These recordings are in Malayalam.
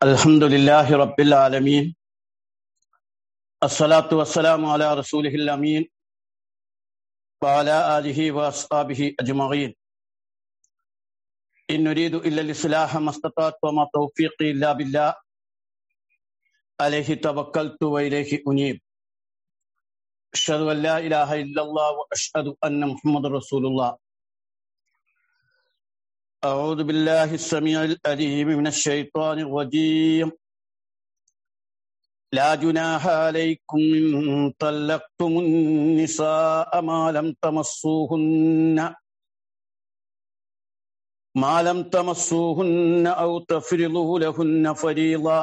الحمد لله رب العالمين الصلاة والسلام على رسوله الأمين وعلى آله وأصحابه أجمعين إن نريد إلا الإصلاح ما استطعت وما توفيقي إلا بالله عليه توكلت وإليه أنيب أشهد أن لا إله إلا الله وأشهد أن محمد رسول الله أعوذ بالله السميع الأليم من الشيطان الرجيم لا جناح عليكم إن طلقتم النساء ما لم تمسوهن ما لم تمسوهن أو تفرضوا لهن فريضا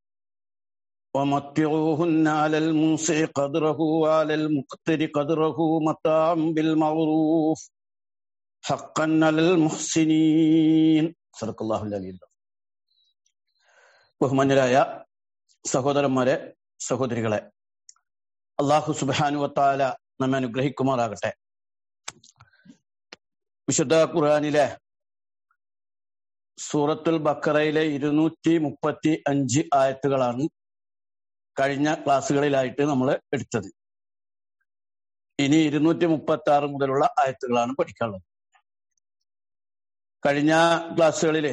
ومتعوهن على الموسع قدره وعلى المقتر قدره متاعا بالمعروف حقا على المحسنين صدق الله العلي ബഹുമാന്യരായ സഹോദരന്മാരെ സഹോദരികളെ അള്ളാഹു സുബാനുവത്താല നമ്മെ അനുഗ്രഹിക്കുമാറാകട്ടെ വിശുദ്ധ ഖുർആാനിലെ സൂറത്തുൽ ബക്കറയിലെ ഇരുന്നൂറ്റി മുപ്പത്തി അഞ്ച് ആയത്തുകളാണ് കഴിഞ്ഞ ക്ലാസ്സുകളിലായിട്ട് നമ്മൾ എടുത്തത് ഇനി ഇരുന്നൂറ്റി മുപ്പത്തി ആറ് മുതലുള്ള ആയത്തുകളാണ് പഠിക്കാനുള്ളത് കഴിഞ്ഞ ക്ലാസ്സുകളില്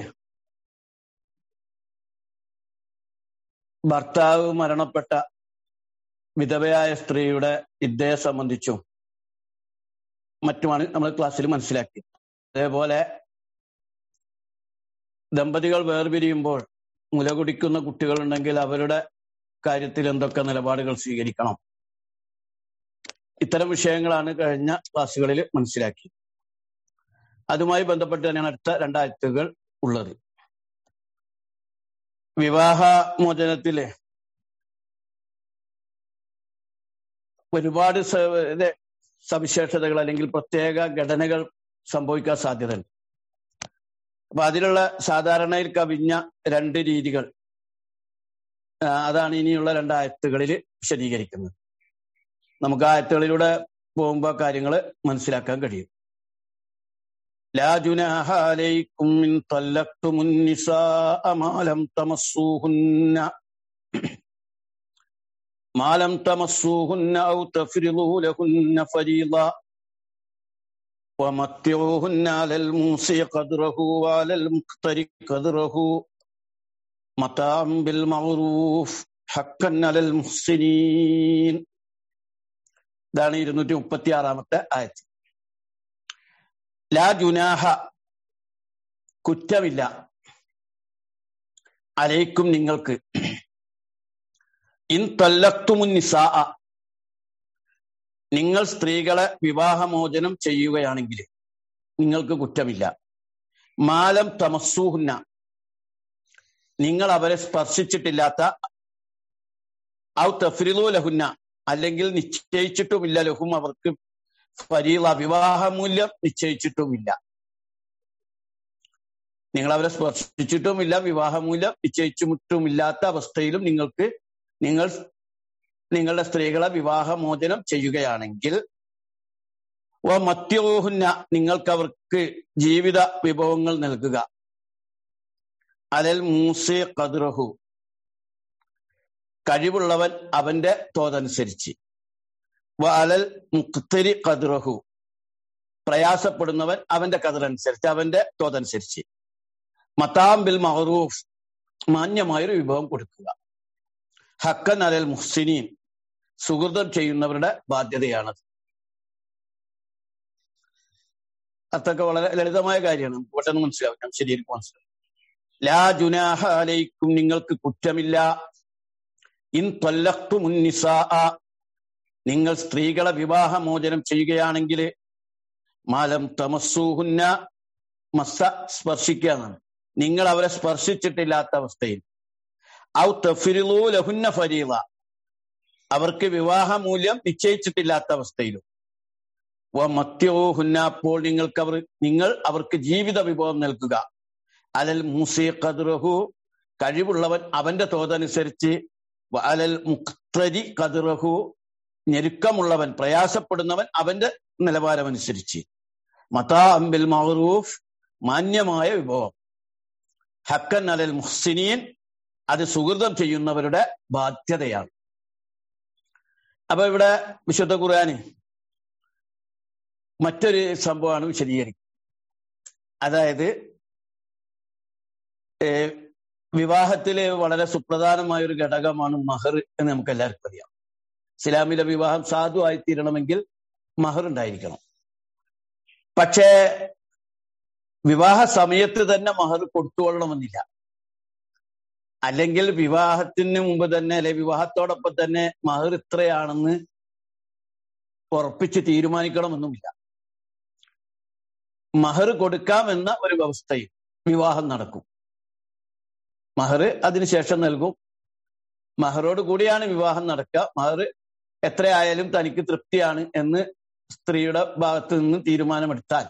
ഭർത്താവ് മരണപ്പെട്ട വിധവയായ സ്ത്രീയുടെ ഇദ്ദേഹം സംബന്ധിച്ചും മറ്റുമാണ് നമ്മൾ ക്ലാസ്സിൽ മനസ്സിലാക്കി അതേപോലെ ദമ്പതികൾ വേർപിരിയുമ്പോൾ മുല കുടിക്കുന്ന കുട്ടികളുണ്ടെങ്കിൽ അവരുടെ കാര്യത്തിൽ എന്തൊക്കെ നിലപാടുകൾ സ്വീകരിക്കണം ഇത്തരം വിഷയങ്ങളാണ് കഴിഞ്ഞ ക്ലാസ്സുകളിൽ മനസ്സിലാക്കി അതുമായി ബന്ധപ്പെട്ട് തന്നെയാണ് അടുത്ത രണ്ടാഴ്ചകൾ ഉള്ളത് വിവാഹ മോചനത്തില് ഒരുപാട് സവിശേഷതകൾ അല്ലെങ്കിൽ പ്രത്യേക ഘടനകൾ സംഭവിക്കാൻ സാധ്യതയുണ്ട് അപ്പൊ അതിലുള്ള സാധാരണയിൽ കവിഞ്ഞ രണ്ട് രീതികൾ അതാണ് ഇനിയുള്ള രണ്ടായത്തുകളിൽ വിശദീകരിക്കുന്നത് നമുക്ക് ആയത്തുകളിലൂടെ പോകുമ്പോൾ കാര്യങ്ങൾ മനസ്സിലാക്കാൻ കഴിയും لا جناح عليكم من طلقتم النساء ما لم تمسوهن ما لم تمسوهن أو تفرضوا لهن فريضا ومتعوهن على الموسع قدره وعلى المقتر قدره متاعا بالمعروف حقا على المحسنين ഇതാണ് ഇരുന്നൂറ്റി മുപ്പത്തി ആറാമത്തെ ആയത്ത് ലാ ജുനാഹ കുറ്റമില്ല അലൈക്കും നിങ്ങൾക്ക് ഇൻ തല്ലത്തുമുന്നിസാ നിങ്ങൾ സ്ത്രീകളെ വിവാഹമോചനം ചെയ്യുകയാണെങ്കിൽ നിങ്ങൾക്ക് കുറ്റമില്ല മാലം തമസ്സൂഹുന്ന നിങ്ങൾ അവരെ സ്പർശിച്ചിട്ടില്ലാത്ത ഔ തഫ്രിദു ലഹുന്ന അല്ലെങ്കിൽ നിശ്ചയിച്ചിട്ടുമില്ല ലഹും അവർക്ക് ഫരീള വിവാഹമൂല്യം നിശ്ചയിച്ചിട്ടുമില്ല നിങ്ങൾ അവരെ സ്പർശിച്ചിട്ടുമില്ല വിവാഹമൂല്യം നിശ്ചയിച്ചിട്ടുമില്ലാത്ത അവസ്ഥയിലും നിങ്ങൾക്ക് നിങ്ങൾ നിങ്ങളുടെ സ്ത്രീകളെ വിവാഹമോചനം ചെയ്യുകയാണെങ്കിൽ ഓ മത്യോഹുന്ന നിങ്ങൾക്ക് അവർക്ക് ജീവിത വിഭവങ്ങൾ നൽകുക അലൽ മൂസെ കദ്റഹു കഴിവുള്ളവൻ അവന്റെ തോതനുസരിച്ച് അലൽ മുക്തരി കദ്റഹു പ്രയാസപ്പെടുന്നവൻ അവന്റെ കതിറനുസരിച്ച് അവന്റെ തോതനുസരിച്ച് മത്താം ബിൽ മഹറൂഫ് മാന്യമായൊരു വിഭവം കൊടുക്കുക ഹക്കൻ അലൽ മുഹ്സിനീൻ സുഹൃതം ചെയ്യുന്നവരുടെ ബാധ്യതയാണത് അതൊക്കെ വളരെ ലളിതമായ കാര്യമാണ് പെട്ടെന്ന് മനസ്സിലാവും ഞാൻ ശരിയായിരിക്കും മനസ്സിലാവും ലാ ജുനാഹ അലൈക്കും നിങ്ങൾക്ക് കുറ്റമില്ല ഇൻ തൊല്ലത്തു മുന്നിസാ നിങ്ങൾ സ്ത്രീകളെ വിവാഹമോചനം ചെയ്യുകയാണെങ്കിൽ മാലം തമസ്സൂഹുന്ന മസ്സ സ്പർശിക്കുക എന്നാണ് നിങ്ങൾ അവരെ സ്പർശിച്ചിട്ടില്ലാത്ത അവസ്ഥയിൽ ഔ തഫിരിലൂ ലഹുന്ന ഫരീള അവർക്ക് വിവാഹമൂല്യം നിശ്ചയിച്ചിട്ടില്ലാത്ത അവസ്ഥയിലും വ മത്യോഹുന്ന അപ്പോൾ നിങ്ങൾക്ക് അവർ നിങ്ങൾ അവർക്ക് ജീവിത വിഭവം നൽകുക അലൽ മൂസി ഖദ്റഹു കഴിവുള്ളവൻ അവന്റെ തോതനുസരിച്ച് അലൽ മുക്തരി ഖദ്റഹു ഞെരുക്കമുള്ളവൻ പ്രയാസപ്പെടുന്നവൻ അവന്റെ നിലവാരമനുസരിച്ച് മതാ അംബിൽ മഹറൂഫ് മാന്യമായ വിഭവം ഹക്കൻ അലൽ മുഹ്സിനീൻ അത് സുഹൃതം ചെയ്യുന്നവരുടെ ബാധ്യതയാണ് അപ്പൊ ഇവിടെ വിശുദ്ധ ഖുർആന് മറ്റൊരു സംഭവമാണ് വിശദീകരിക്കുന്നത് അതായത് വിവാഹത്തിലെ വളരെ സുപ്രധാനമായ ഒരു ഘടകമാണ് മഹർ എന്ന് നമുക്ക് എല്ലാവർക്കും അറിയാം ഇസ്ലാമിലെ വിവാഹം സാധുവായി തീരണമെങ്കിൽ മഹർ ഉണ്ടായിരിക്കണം പക്ഷേ വിവാഹ സമയത്ത് തന്നെ മഹർ കൊടുത്തുകൊള്ളണമെന്നില്ല അല്ലെങ്കിൽ വിവാഹത്തിന് മുമ്പ് തന്നെ അല്ലെ വിവാഹത്തോടൊപ്പം തന്നെ മഹർ ഇത്രയാണെന്ന് ഉറപ്പിച്ച് തീരുമാനിക്കണമെന്നുമില്ല മഹർ കൊടുക്കാമെന്ന ഒരു വ്യവസ്ഥയിൽ വിവാഹം നടക്കും മഹർ അതിനുശേഷം നൽകും മഹറോട് കൂടിയാണ് വിവാഹം നടക്കുക മഹർ എത്രയായാലും തനിക്ക് തൃപ്തിയാണ് എന്ന് സ്ത്രീയുടെ ഭാഗത്ത് നിന്ന് തീരുമാനമെടുത്താൽ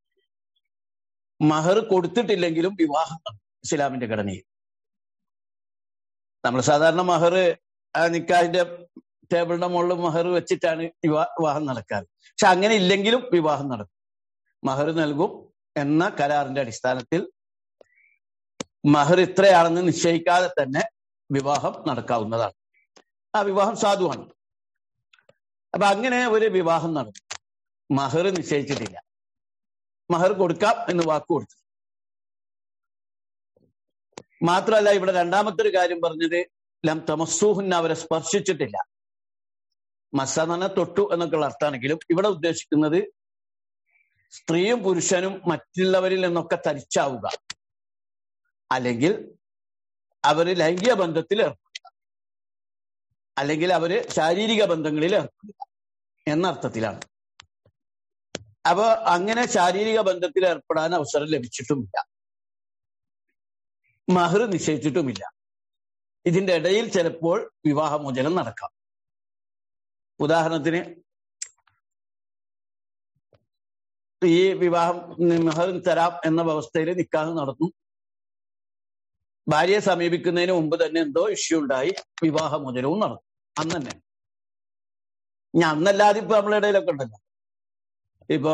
മഹർ കൊടുത്തിട്ടില്ലെങ്കിലും വിവാഹം നടക്കും ഇസ്ലാമിന്റെ ഘടനയിൽ നമ്മൾ സാധാരണ മഹർ ആ നിക്കാഹിന്റെ ടേബിളിന്റെ മുകളിൽ മഹർ വെച്ചിട്ടാണ് വിവാഹം നടക്കാറ് പക്ഷെ അങ്ങനെ ഇല്ലെങ്കിലും വിവാഹം നടക്കും മഹർ നൽകും എന്ന കരാറിന്റെ അടിസ്ഥാനത്തിൽ മഹർ ഇത്രയാണെന്ന് നിശ്ചയിക്കാതെ തന്നെ വിവാഹം നടക്കാവുന്നതാണ് ആ വിവാഹം സാധുവാണ് അപ്പൊ അങ്ങനെ ഒരു വിവാഹം നടന്നു മഹർ നിശ്ചയിച്ചിട്ടില്ല മഹർ കൊടുക്കാം എന്ന് വാക്ക് കൊടുത്തു മാത്രമല്ല ഇവിടെ രണ്ടാമത്തെ ഒരു കാര്യം പറഞ്ഞത് ലം തമസ്സൂഹുന്ന അവരെ സ്പർശിച്ചിട്ടില്ല മസ എന്ന് പറഞ്ഞാൽ തൊട്ടു എന്നൊക്കെയുള്ള അർത്ഥമാണെങ്കിലും ഇവിടെ ഉദ്ദേശിക്കുന്നത് സ്ത്രീയും പുരുഷനും മറ്റുള്ളവരിൽ നിന്നൊക്കെ തരിച്ചാവുക അല്ലെങ്കിൽ അവര് ലൈംഗിക ബന്ധത്തിൽ ഏർപ്പെടുക അല്ലെങ്കിൽ അവര് ശാരീരിക ബന്ധങ്ങളിൽ ഏർപ്പെടുക എന്ന അർത്ഥത്തിലാണ് അപ്പൊ അങ്ങനെ ശാരീരിക ബന്ധത്തിൽ ഏർപ്പെടാൻ അവസരം ലഭിച്ചിട്ടുമില്ല മഹർ നിശ്ചയിച്ചിട്ടുമില്ല ഇതിന്റെ ഇടയിൽ ചിലപ്പോൾ വിവാഹമോചനം നടക്കാം ഉദാഹരണത്തിന് ഈ വിവാഹം മെഹർ തരാം എന്ന വ്യവസ്ഥയിൽ നിക്കാഹ് നടന്നു ഭാര്യയെ സമീപിക്കുന്നതിന് മുമ്പ് തന്നെ എന്തോ ഇഷ്യൂ ഉണ്ടായി വിവാഹമോചനവും നടന്നു അന്ന് തന്നെ ഞാൻ അന്നല്ലാതെ ഇപ്പൊ നമ്മളെ ഇടയിലൊക്കെ ഉണ്ടല്ലോ ഇപ്പോ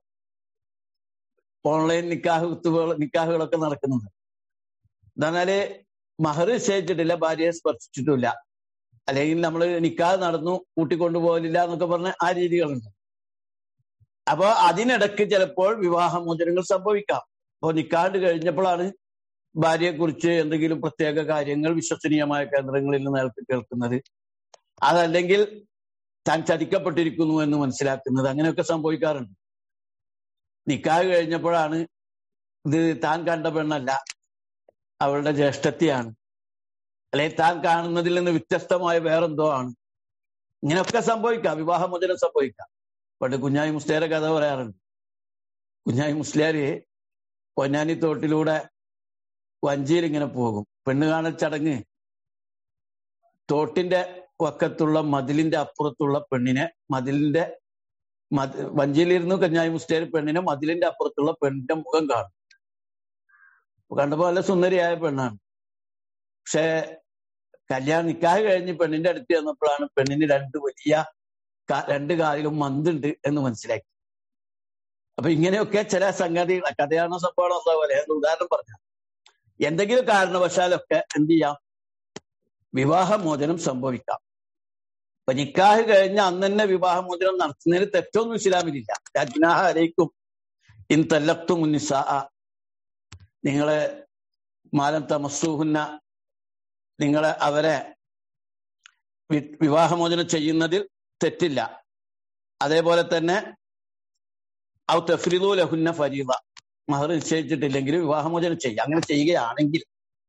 ഓൺലൈൻ നിക്കാഹ് കുത്തുകൾ നിക്കാഹുകളൊക്കെ നടക്കുന്നുണ്ട് എന്നാൽ മഹർ നിശ്ചയിച്ചിട്ടില്ല ഭാര്യയെ സ്പർശിച്ചിട്ടില്ല അല്ലെങ്കിൽ നമ്മൾ നിക്കാഹ് നടന്നു കൂട്ടിക്കൊണ്ടുപോകലില്ല എന്നൊക്കെ പറഞ്ഞ ആ രീതികളുണ്ട് അപ്പോ അതിനിടയ്ക്ക് ചിലപ്പോൾ വിവാഹമോചനങ്ങൾ സംഭവിക്കാം അപ്പോൾ നിക്കാണ്ട് കഴിഞ്ഞപ്പോഴാണ് ഭാര്യയെക്കുറിച്ച് എന്തെങ്കിലും പ്രത്യേക കാര്യങ്ങൾ വിശ്വസനീയമായ കേന്ദ്രങ്ങളിൽ നിന്ന് അയാൾക്ക് കേൾക്കുന്നത് അതല്ലെങ്കിൽ താൻ ചതിക്കപ്പെട്ടിരിക്കുന്നു എന്ന് മനസ്സിലാക്കുന്നത് അങ്ങനെയൊക്കെ സംഭവിക്കാറുണ്ട് നിക്കാഹ് കഴിഞ്ഞപ്പോഴാണ് ഇത് താൻ കണ്ട പെണ്ണല്ല അവളുടെ ജ്യേഷ്ഠത്തെയാണ് അല്ലെങ്കിൽ താൻ കാണുന്നതിൽ നിന്ന് വ്യത്യസ്തമായ വേറെന്തോ ആണ് ഇങ്ങനെയൊക്കെ സംഭവിക്കാം വിവാഹമോചനം സംഭവിക്കാം പണ്ട് കുഞ്ഞായി മുസ്ലിയാരെ കഥ പറയാറുണ്ട് കുഞ്ഞായി മുസ്ലിയാര് പൊന്നാനി തോട്ടിലൂടെ വഞ്ചിയിൽ ഇങ്ങനെ പോകും പെണ്ണ് കാണൽ ചടങ്ങ് തോട്ടിന്റെ വക്കത്തുള്ള മതിലിന്റെ അപ്പുറത്തുള്ള പെണ്ണിനെ മതിലിന്റെ വഞ്ചിയിലിരുന്നു കഞ്ഞായി മുസ്ലിയാർ പെണ്ണിനെ മതിലിന്റെ അപ്പുറത്തുള്ള പെണ്ണിന്റെ മുഖം കാണും കണ്ടപ്പോ നല്ല സുന്ദരിയായ പെണ്ണാണ് പക്ഷെ കല്യാണം നിക്കാഹ് കഴിഞ്ഞ് പെണ്ണിന്റെ അടുത്ത് ചെന്നപ്പോഴാണ് പെണ്ണിന് രണ്ട് വലിയ രണ്ട് കാലിലും മന്തുണ്ട് എന്ന് മനസ്സിലാക്കി അപ്പൊ ഇങ്ങനെയൊക്കെ ചില സംഗതികൾ കഥയാണോ സംഭവമാണോ എന്താ പോലെ ഉദാഹരണം പറഞ്ഞ എന്തെങ്കിലും കാരണവശാലൊക്കെ എന്ത് ചെയ്യാം വിവാഹമോചനം സംഭവിക്കാം അപ്പൊ നിക്കാഹ് കഴിഞ്ഞ അന്ന് തന്നെ വിവാഹമോചനം നടത്തുന്നതിന് തെറ്റൊന്നും ഇസ്ലാമിലില്ല രാജ്നാഹ അലൈക്കും ഇൻ തല്ലത്തു മുന്നിസ നിങ്ങളെ മാലം തമസ്സൂഹുന്ന നിങ്ങളെ അവരെ വിവാഹമോചനം ചെയ്യുന്നതിൽ തെറ്റില്ല അതേപോലെ തന്നെ ഔ തഫ്രിദു ലഹുന്ന ഫരീദ മഹർ നിശ്ചയിച്ചിട്ടില്ലെങ്കിൽ വിവാഹമോചനം ചെയ്യുക അങ്ങനെ ചെയ്യുകയാണെങ്കിൽ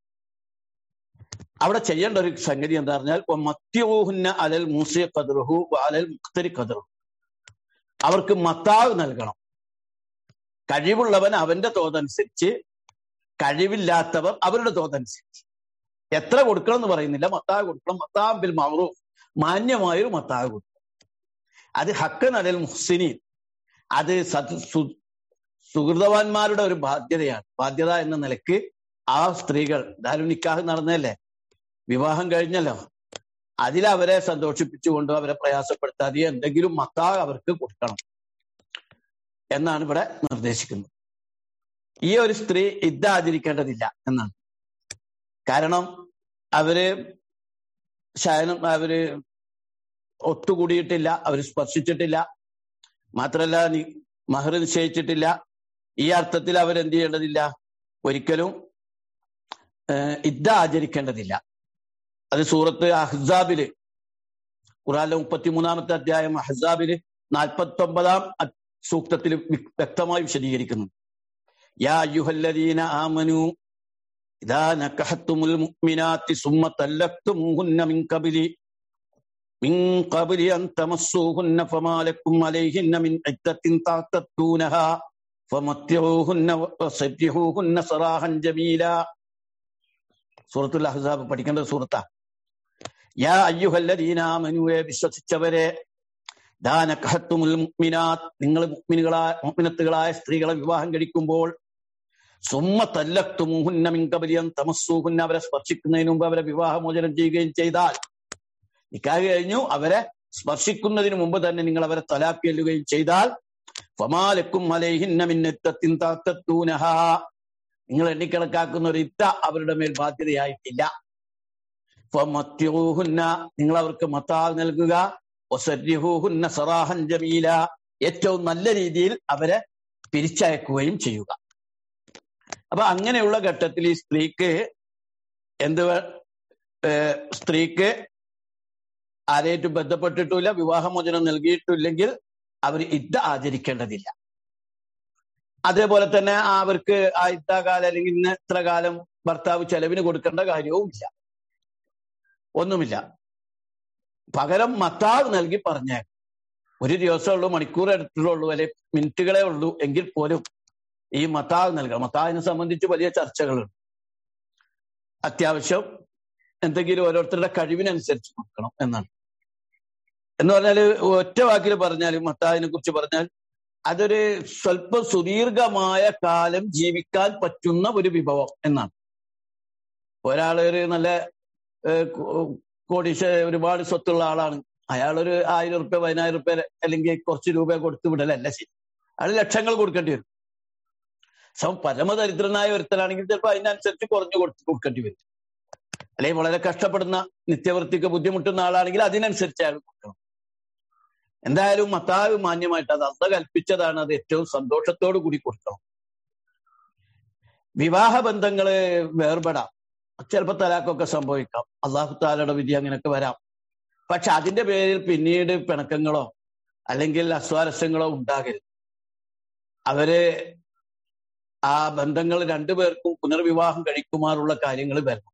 അവിടെ ചെയ്യേണ്ട ഒരു സംഗതി എന്താ പറഞ്ഞാൽ മത്യോഹുന്ന അലൽ മൂസിയ കദറുഹു അലൽ മുക്തരി കദറു അവർക്ക് മത്താവ് നൽകണം കഴിവുള്ളവൻ അവന്റെ തോതനുസരിച്ച് കഴിവില്ലാത്തവർ അവരുടെ തോതനുസരിച്ച് എത്ര കൊടുക്കണം എന്ന് പറയുന്നില്ല മത്താവ് കൊടുക്കണം മത്താം ബിൽ മറൂഫ് മാന്യമായൊരു മത്താവ് കൊടുക്കണം അത് ഹക്കൻ അലൽ മുഹ്സിനി അത് സുഹൃതവാന്മാരുടെ ഒരു ബാധ്യതയാണ് ബാധ്യത എന്ന നിലക്ക് ആ സ്ത്രീകൾ ധാരും നിക്കാഹ് നടന്നല്ലേ വിവാഹം കഴിഞ്ഞല്ലോ അതിലവരെ സന്തോഷിപ്പിച്ചുകൊണ്ട് അവരെ പ്രയാസപ്പെടുത്താതെ എന്തെങ്കിലും മത്താ അവർക്ക് കൊടുക്കണം എന്നാണ് ഇവിടെ നിർദ്ദേശിക്കുന്നത് ഈ ഒരു സ്ത്രീ ഇദ്ദ ആചരിക്കേണ്ടതില്ല എന്നാണ് കാരണം അവര് ശയനം അവര് ഒത്തുകൂടിയിട്ടില്ല അവർ സ്പർശിച്ചിട്ടില്ല മാത്രല്ല നി- മഹർ നിശ്ചയിച്ചിട്ടില്ല ഈ അർത്ഥത്തിൽ അവരെന്ത് ചെയ്യേണ്ടതില്ല ഒരിക്കലും ഏഹ്, ഇദ്ദ ആചരിക്കേണ്ടതില്ല അത് സൂറത്ത് അഹ്സാബില് ഖുറാനിലെ മുപ്പത്തിമൂന്നാമത്തെ അധ്യായം അഹ്സാബില് നാൽപ്പത്തി ഒമ്പതാം സൂക്തത്തിൽ വി- വ്യക്തമായി വിശദീകരിക്കുന്നു യാ അയ്യുഹല്ലദീന ആമനു ഇദാ നക്കഹത്തുമുൽ മുഅ്മിനാത്തി സുമ്മ തല്ലഖ്തുമുഹുന്ന മിൻ ഖബലി മിൻ ഖബലി അൻ തമസ്സൂഹുന്ന ഫമാ ലക്കും അലൈഹിന്ന മിൻ ഇദ്ദത്തിൻ തഅത്തൂനഹാ ഫമത്തിഊഹുന്ന വസബ്ബിഹൂഹുന്ന സറാഹൻ ജമീല സൂറത്തുൽ അഹ്സാബ് പഠിക്കേണ്ട സൂറത്താ യാ അയ്യുഹല്ലദീന ആമനുവെ വിശ്വസിച്ചവരെ ദാനക്കഹത്തുമുൽ മുഅ്മിനാത്ത് നിങ്ങൾ മുഅ്മിനുകളായ മുഅ്മിനത്തുകളായ സ്ത്രീകളെ വിവാഹം കഴിക്കുമ്പോൾ സുമ്മ തല്ലക്തുമുഹുന്ന മിൻ കബലിയൻ തമസ്സൂഹുന്ന അവരെ സ്പർശിക്കുന്നതിന് മുമ്പ് അവരെ വിവാഹമോചനം ചെയ്യുകയും ചെയ്താൽ നിക്കാഹ് കഴിഞ്ഞു അവരെ സ്പർശിക്കുന്നതിന് മുമ്പ് തന്നെ നിങ്ങൾ അവരെ തലാക്ക് ചെല്ലുകയും ചെയ്താൽ ഫമാലക്കും അലൈഹിന്ന മിന്നത്തത്തിൻ താത്തൂനഹ നിങ്ങൾ എണ്ണിക്കണക്കാക്കുന്ന ഒരു ഇത്ത അവരുടെ മേൽ ബാധ്യതയായിട്ടില്ല ഫമത്യൂഹുന്ന നിങ്ങൾ അവർക്ക് മത്താ നൽകുക വസര്രിഹൂഹുന്ന സറാഹൻ ജമീല ഏറ്റവും നല്ല രീതിയിൽ അവരെ പിരിച്ചയക്കുകയും ചെയ്യുക അപ്പൊ അങ്ങനെയുള്ള ഘട്ടത്തിൽ ഈ സ്ത്രീക്ക് എന്ത് വേ- ഏർ സ്ത്രീക്ക് ആരെയായിട്ടും ബന്ധപ്പെട്ടിട്ടില്ല വിവാഹമോചനം നൽകിയിട്ടില്ലെങ്കിൽ അവർ ഇദ്ദ ആചരിക്കേണ്ടതില്ല അതേപോലെ തന്നെ അവർക്ക് ആ ഇദ്ദാകാലം അല്ലെങ്കിൽ ഇന്ന ഇത്ര കാലം ഭർത്താവ് ചെലവിന് കൊടുക്കേണ്ട കാര്യവും ഇല്ല ഒന്നുമില്ല പകരം മത്താവ് നൽകി പറഞ്ഞേക്കും ഒരു ദിവസമേ ഉള്ളൂ മണിക്കൂർ എടുത്തുള്ളൂ അല്ലെ മിനിറ്റുകളെ ഉള്ളൂ എങ്കിൽ പോലും ഈ മത്താവ് നൽകണം മത്താവിനെ സംബന്ധിച്ച് വലിയ ചർച്ചകളുണ്ട് അത്യാവശ്യം എന്തെങ്കിലും ഓരോരുത്തരുടെ കഴിവിനനുസരിച്ച് കൊടുക്കണം എന്നാണ് എന്ന് പറഞ്ഞാൽ ഒറ്റ വാക്കിൽ പറഞ്ഞാൽ മത്താവിനെ കുറിച്ച് പറഞ്ഞാൽ അതൊരു സ്വല്പം സുദീർഘമായ കാലം ജീവിക്കാൻ പറ്റുന്ന ഒരു വിഭവം എന്നാണ് ഒരാൾ ഒരു നല്ല ഏഹ്, കോ- കോടീശ ഒരുപാട് സ്വത്തുള്ള ആളാണ് അയാളൊരു ആയിരം റുപ്യ പതിനായിരം റുപ്യ അല്ലെങ്കിൽ കുറച്ച് രൂപ കൊടുത്തു വിടലല്ല ശരി അയാൾ ലക്ഷങ്ങൾ കൊടുക്കേണ്ടി വരും സം പരമദരിദ്രനായ ഒരുത്തനാണെങ്കിൽ ചിലപ്പോൾ അതിനനുസരിച്ച് കുറഞ്ഞു കൊടുത്ത് കൊടുക്കേണ്ടി വരും അല്ലെങ്കിൽ വളരെ കഷ്ടപ്പെടുന്ന നിത്യവൃത്തിക്ക് ബുദ്ധിമുട്ടുന്ന ആളാണെങ്കിൽ അതിനനുസരിച്ച് അയാൾ കൊടുക്കണം എന്തായാലും മത്താവ് മാന്യമായിട്ട് അത് അന്ന് കൽപ്പിച്ചതാണ് അത് ഏറ്റവും സന്തോഷത്തോടു കൂടി കൊടുക്കണം വിവാഹ ബന്ധങ്ങള് വേർപെടാം ചിലപ്പോൾ തലാക്കൊക്കെ സംഭവിക്കാം അള്ളാഹു താലയുടെ വിധി അങ്ങനെയൊക്കെ വരാം പക്ഷെ അതിന്റെ പേരിൽ പിന്നീട് പിണക്കങ്ങളോ അല്ലെങ്കിൽ അസ്വാരസ്യങ്ങളോ ഉണ്ടാകരുത് അവര് ആ ബന്ധങ്ങൾ രണ്ടുപേർക്കും പുനർവിവാഹം കഴിക്കുമാറുള്ള കാര്യങ്ങൾ വരണം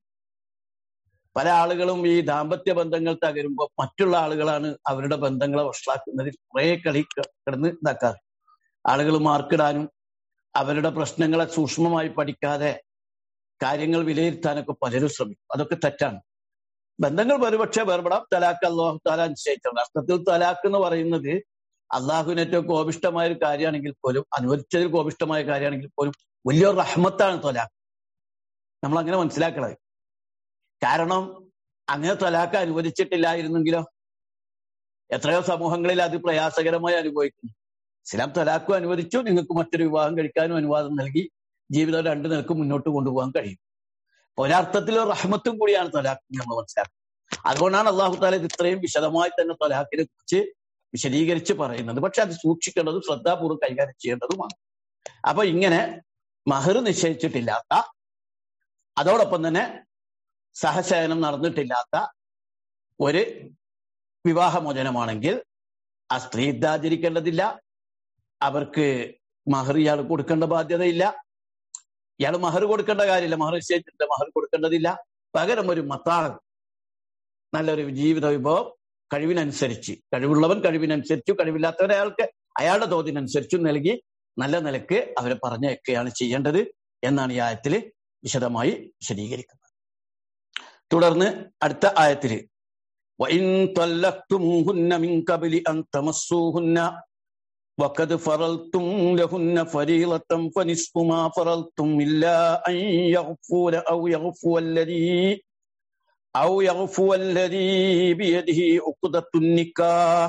പല ആളുകളും ഈ ദാമ്പത്യ ബന്ധങ്ങൾ തകരുമ്പോൾ മറ്റുള്ള ആളുകളാണ് അവരുടെ ബന്ധങ്ങളെ വഷളാക്കുന്നതിൽ കുറെ കളി ക- കിടന്ന് ഇതാക്കാറ് ആളുകൾ മാർക്കിടാനും അവരുടെ പ്രശ്നങ്ങളെ സൂക്ഷ്മമായി പഠിക്കാതെ കാര്യങ്ങൾ വിലയിരുത്താനൊക്കെ പലരും ശ്രമിക്കും അതൊക്കെ തെറ്റാണ് ബന്ധങ്ങൾ ഒരുപക്ഷെ വേർപെടാം തലാക്ക് അള്ളാഹു താല നിശ്ചയിച്ചിട്ടുണ്ട് അർത്ഥത്തിൽ തലാക്ക് എന്ന് പറയുന്നത് അള്ളാഹുവിന് ഏറ്റവും കോപിഷ്ടമായ ഒരു കാര്യമാണെങ്കിൽ പോലും അനുവദിച്ചതിൽ കോപിഷ്ടമായ കാര്യമാണെങ്കിൽ പോലും വലിയൊരു റഹ്മത്താണ് തൊലാക്ക് നമ്മൾ അങ്ങനെ മനസ്സിലാക്കണത് കാരണം അങ്ങനെ തൊലാക്ക് അനുവദിച്ചിട്ടില്ലായിരുന്നെങ്കിലോ എത്രയോ സമൂഹങ്ങളിൽ അത് പ്രയാസകരമായി അനുഭവിക്കുന്നു ഇസ്ലാം തലാക്കും അനുവദിച്ചു നിങ്ങൾക്ക് മറ്റൊരു വിവാഹം കഴിക്കാനും അനുവാദം നൽകി ജീവിതം രണ്ടു നിലക്ക് മുന്നോട്ട് കൊണ്ടുപോകാൻ കഴിയും ഒരർത്ഥത്തിൽ ഒരു റഹ്മത്തും കൂടിയാണ് തൊലാഖ് നമ്മൾ മനസ്സിലാക്കുന്നത് അതുകൊണ്ടാണ് അള്ളാഹു താല ഇത് ഇത്രയും വിശദമായി തന്നെ തൊലാഖിനെ കുറിച്ച് വിശദീകരിച്ച് പറയുന്നത് പക്ഷെ അത് സൂക്ഷിക്കേണ്ടതും ശ്രദ്ധാപൂർവ്വം കൈകാര്യം ചെയ്യേണ്ടതുമാണ് അപ്പൊ ഇങ്ങനെ മഹർ നിശ്ചയിച്ചിട്ടില്ലാത്ത അതോടൊപ്പം തന്നെ സഹശയനം നടന്നിട്ടില്ലാത്ത ഒരു വിവാഹമോചനമാണെങ്കിൽ ആ സ്ത്രീ ഇദ്ദാചരിക്കേണ്ടതില്ല അവർക്ക് മഹർ ഇയാൾ കൊടുക്കേണ്ട ബാധ്യതയില്ല ഇയാൾ മഹർ കൊടുക്കേണ്ട കാര്യമില്ല മഹർ നിശ്ചയിച്ചിട്ട് മഹർ കൊടുക്കേണ്ടതില്ല പകരം ഒരു മത്താളം നല്ലൊരു ജീവിത വിഭവം കഴിവിനനുസരിച്ച് കഴിവുള്ളവൻ കഴിവിനനുസരിച്ചു കഴിവില്ലാത്തവൻ അയാൾക്ക് അയാളുടെ തോതിനനുസരിച്ചും നൽകി നല്ല നിലക്ക് അവരെ പറഞ്ഞയൊക്കെയാണ് ചെയ്യേണ്ടത് എന്നാണ് ഈ ആയത്തിൽ വിശദമായി വിശദീകരിക്കുന്നത് തുടർന്ന് അടുത്ത ആയത്തില് وَإِن طَلَّقْتُمُوهُنَّ مِن قَبْلِ أَن تَمَسُّوهُنَّ وَقَدْ فَرَضْتُمْ لَهُنَّ فَرِيضَةً فَنِصْفُ مَا فَرَضْتُمْ إِلَّا أَن يَغْفُوَ أَوْ يَغْفُوَ الَّذِي أَوْ يَغْفُوَ الَّذِي بِيَدِهِ عُقْدَةُ النِّكَاحِ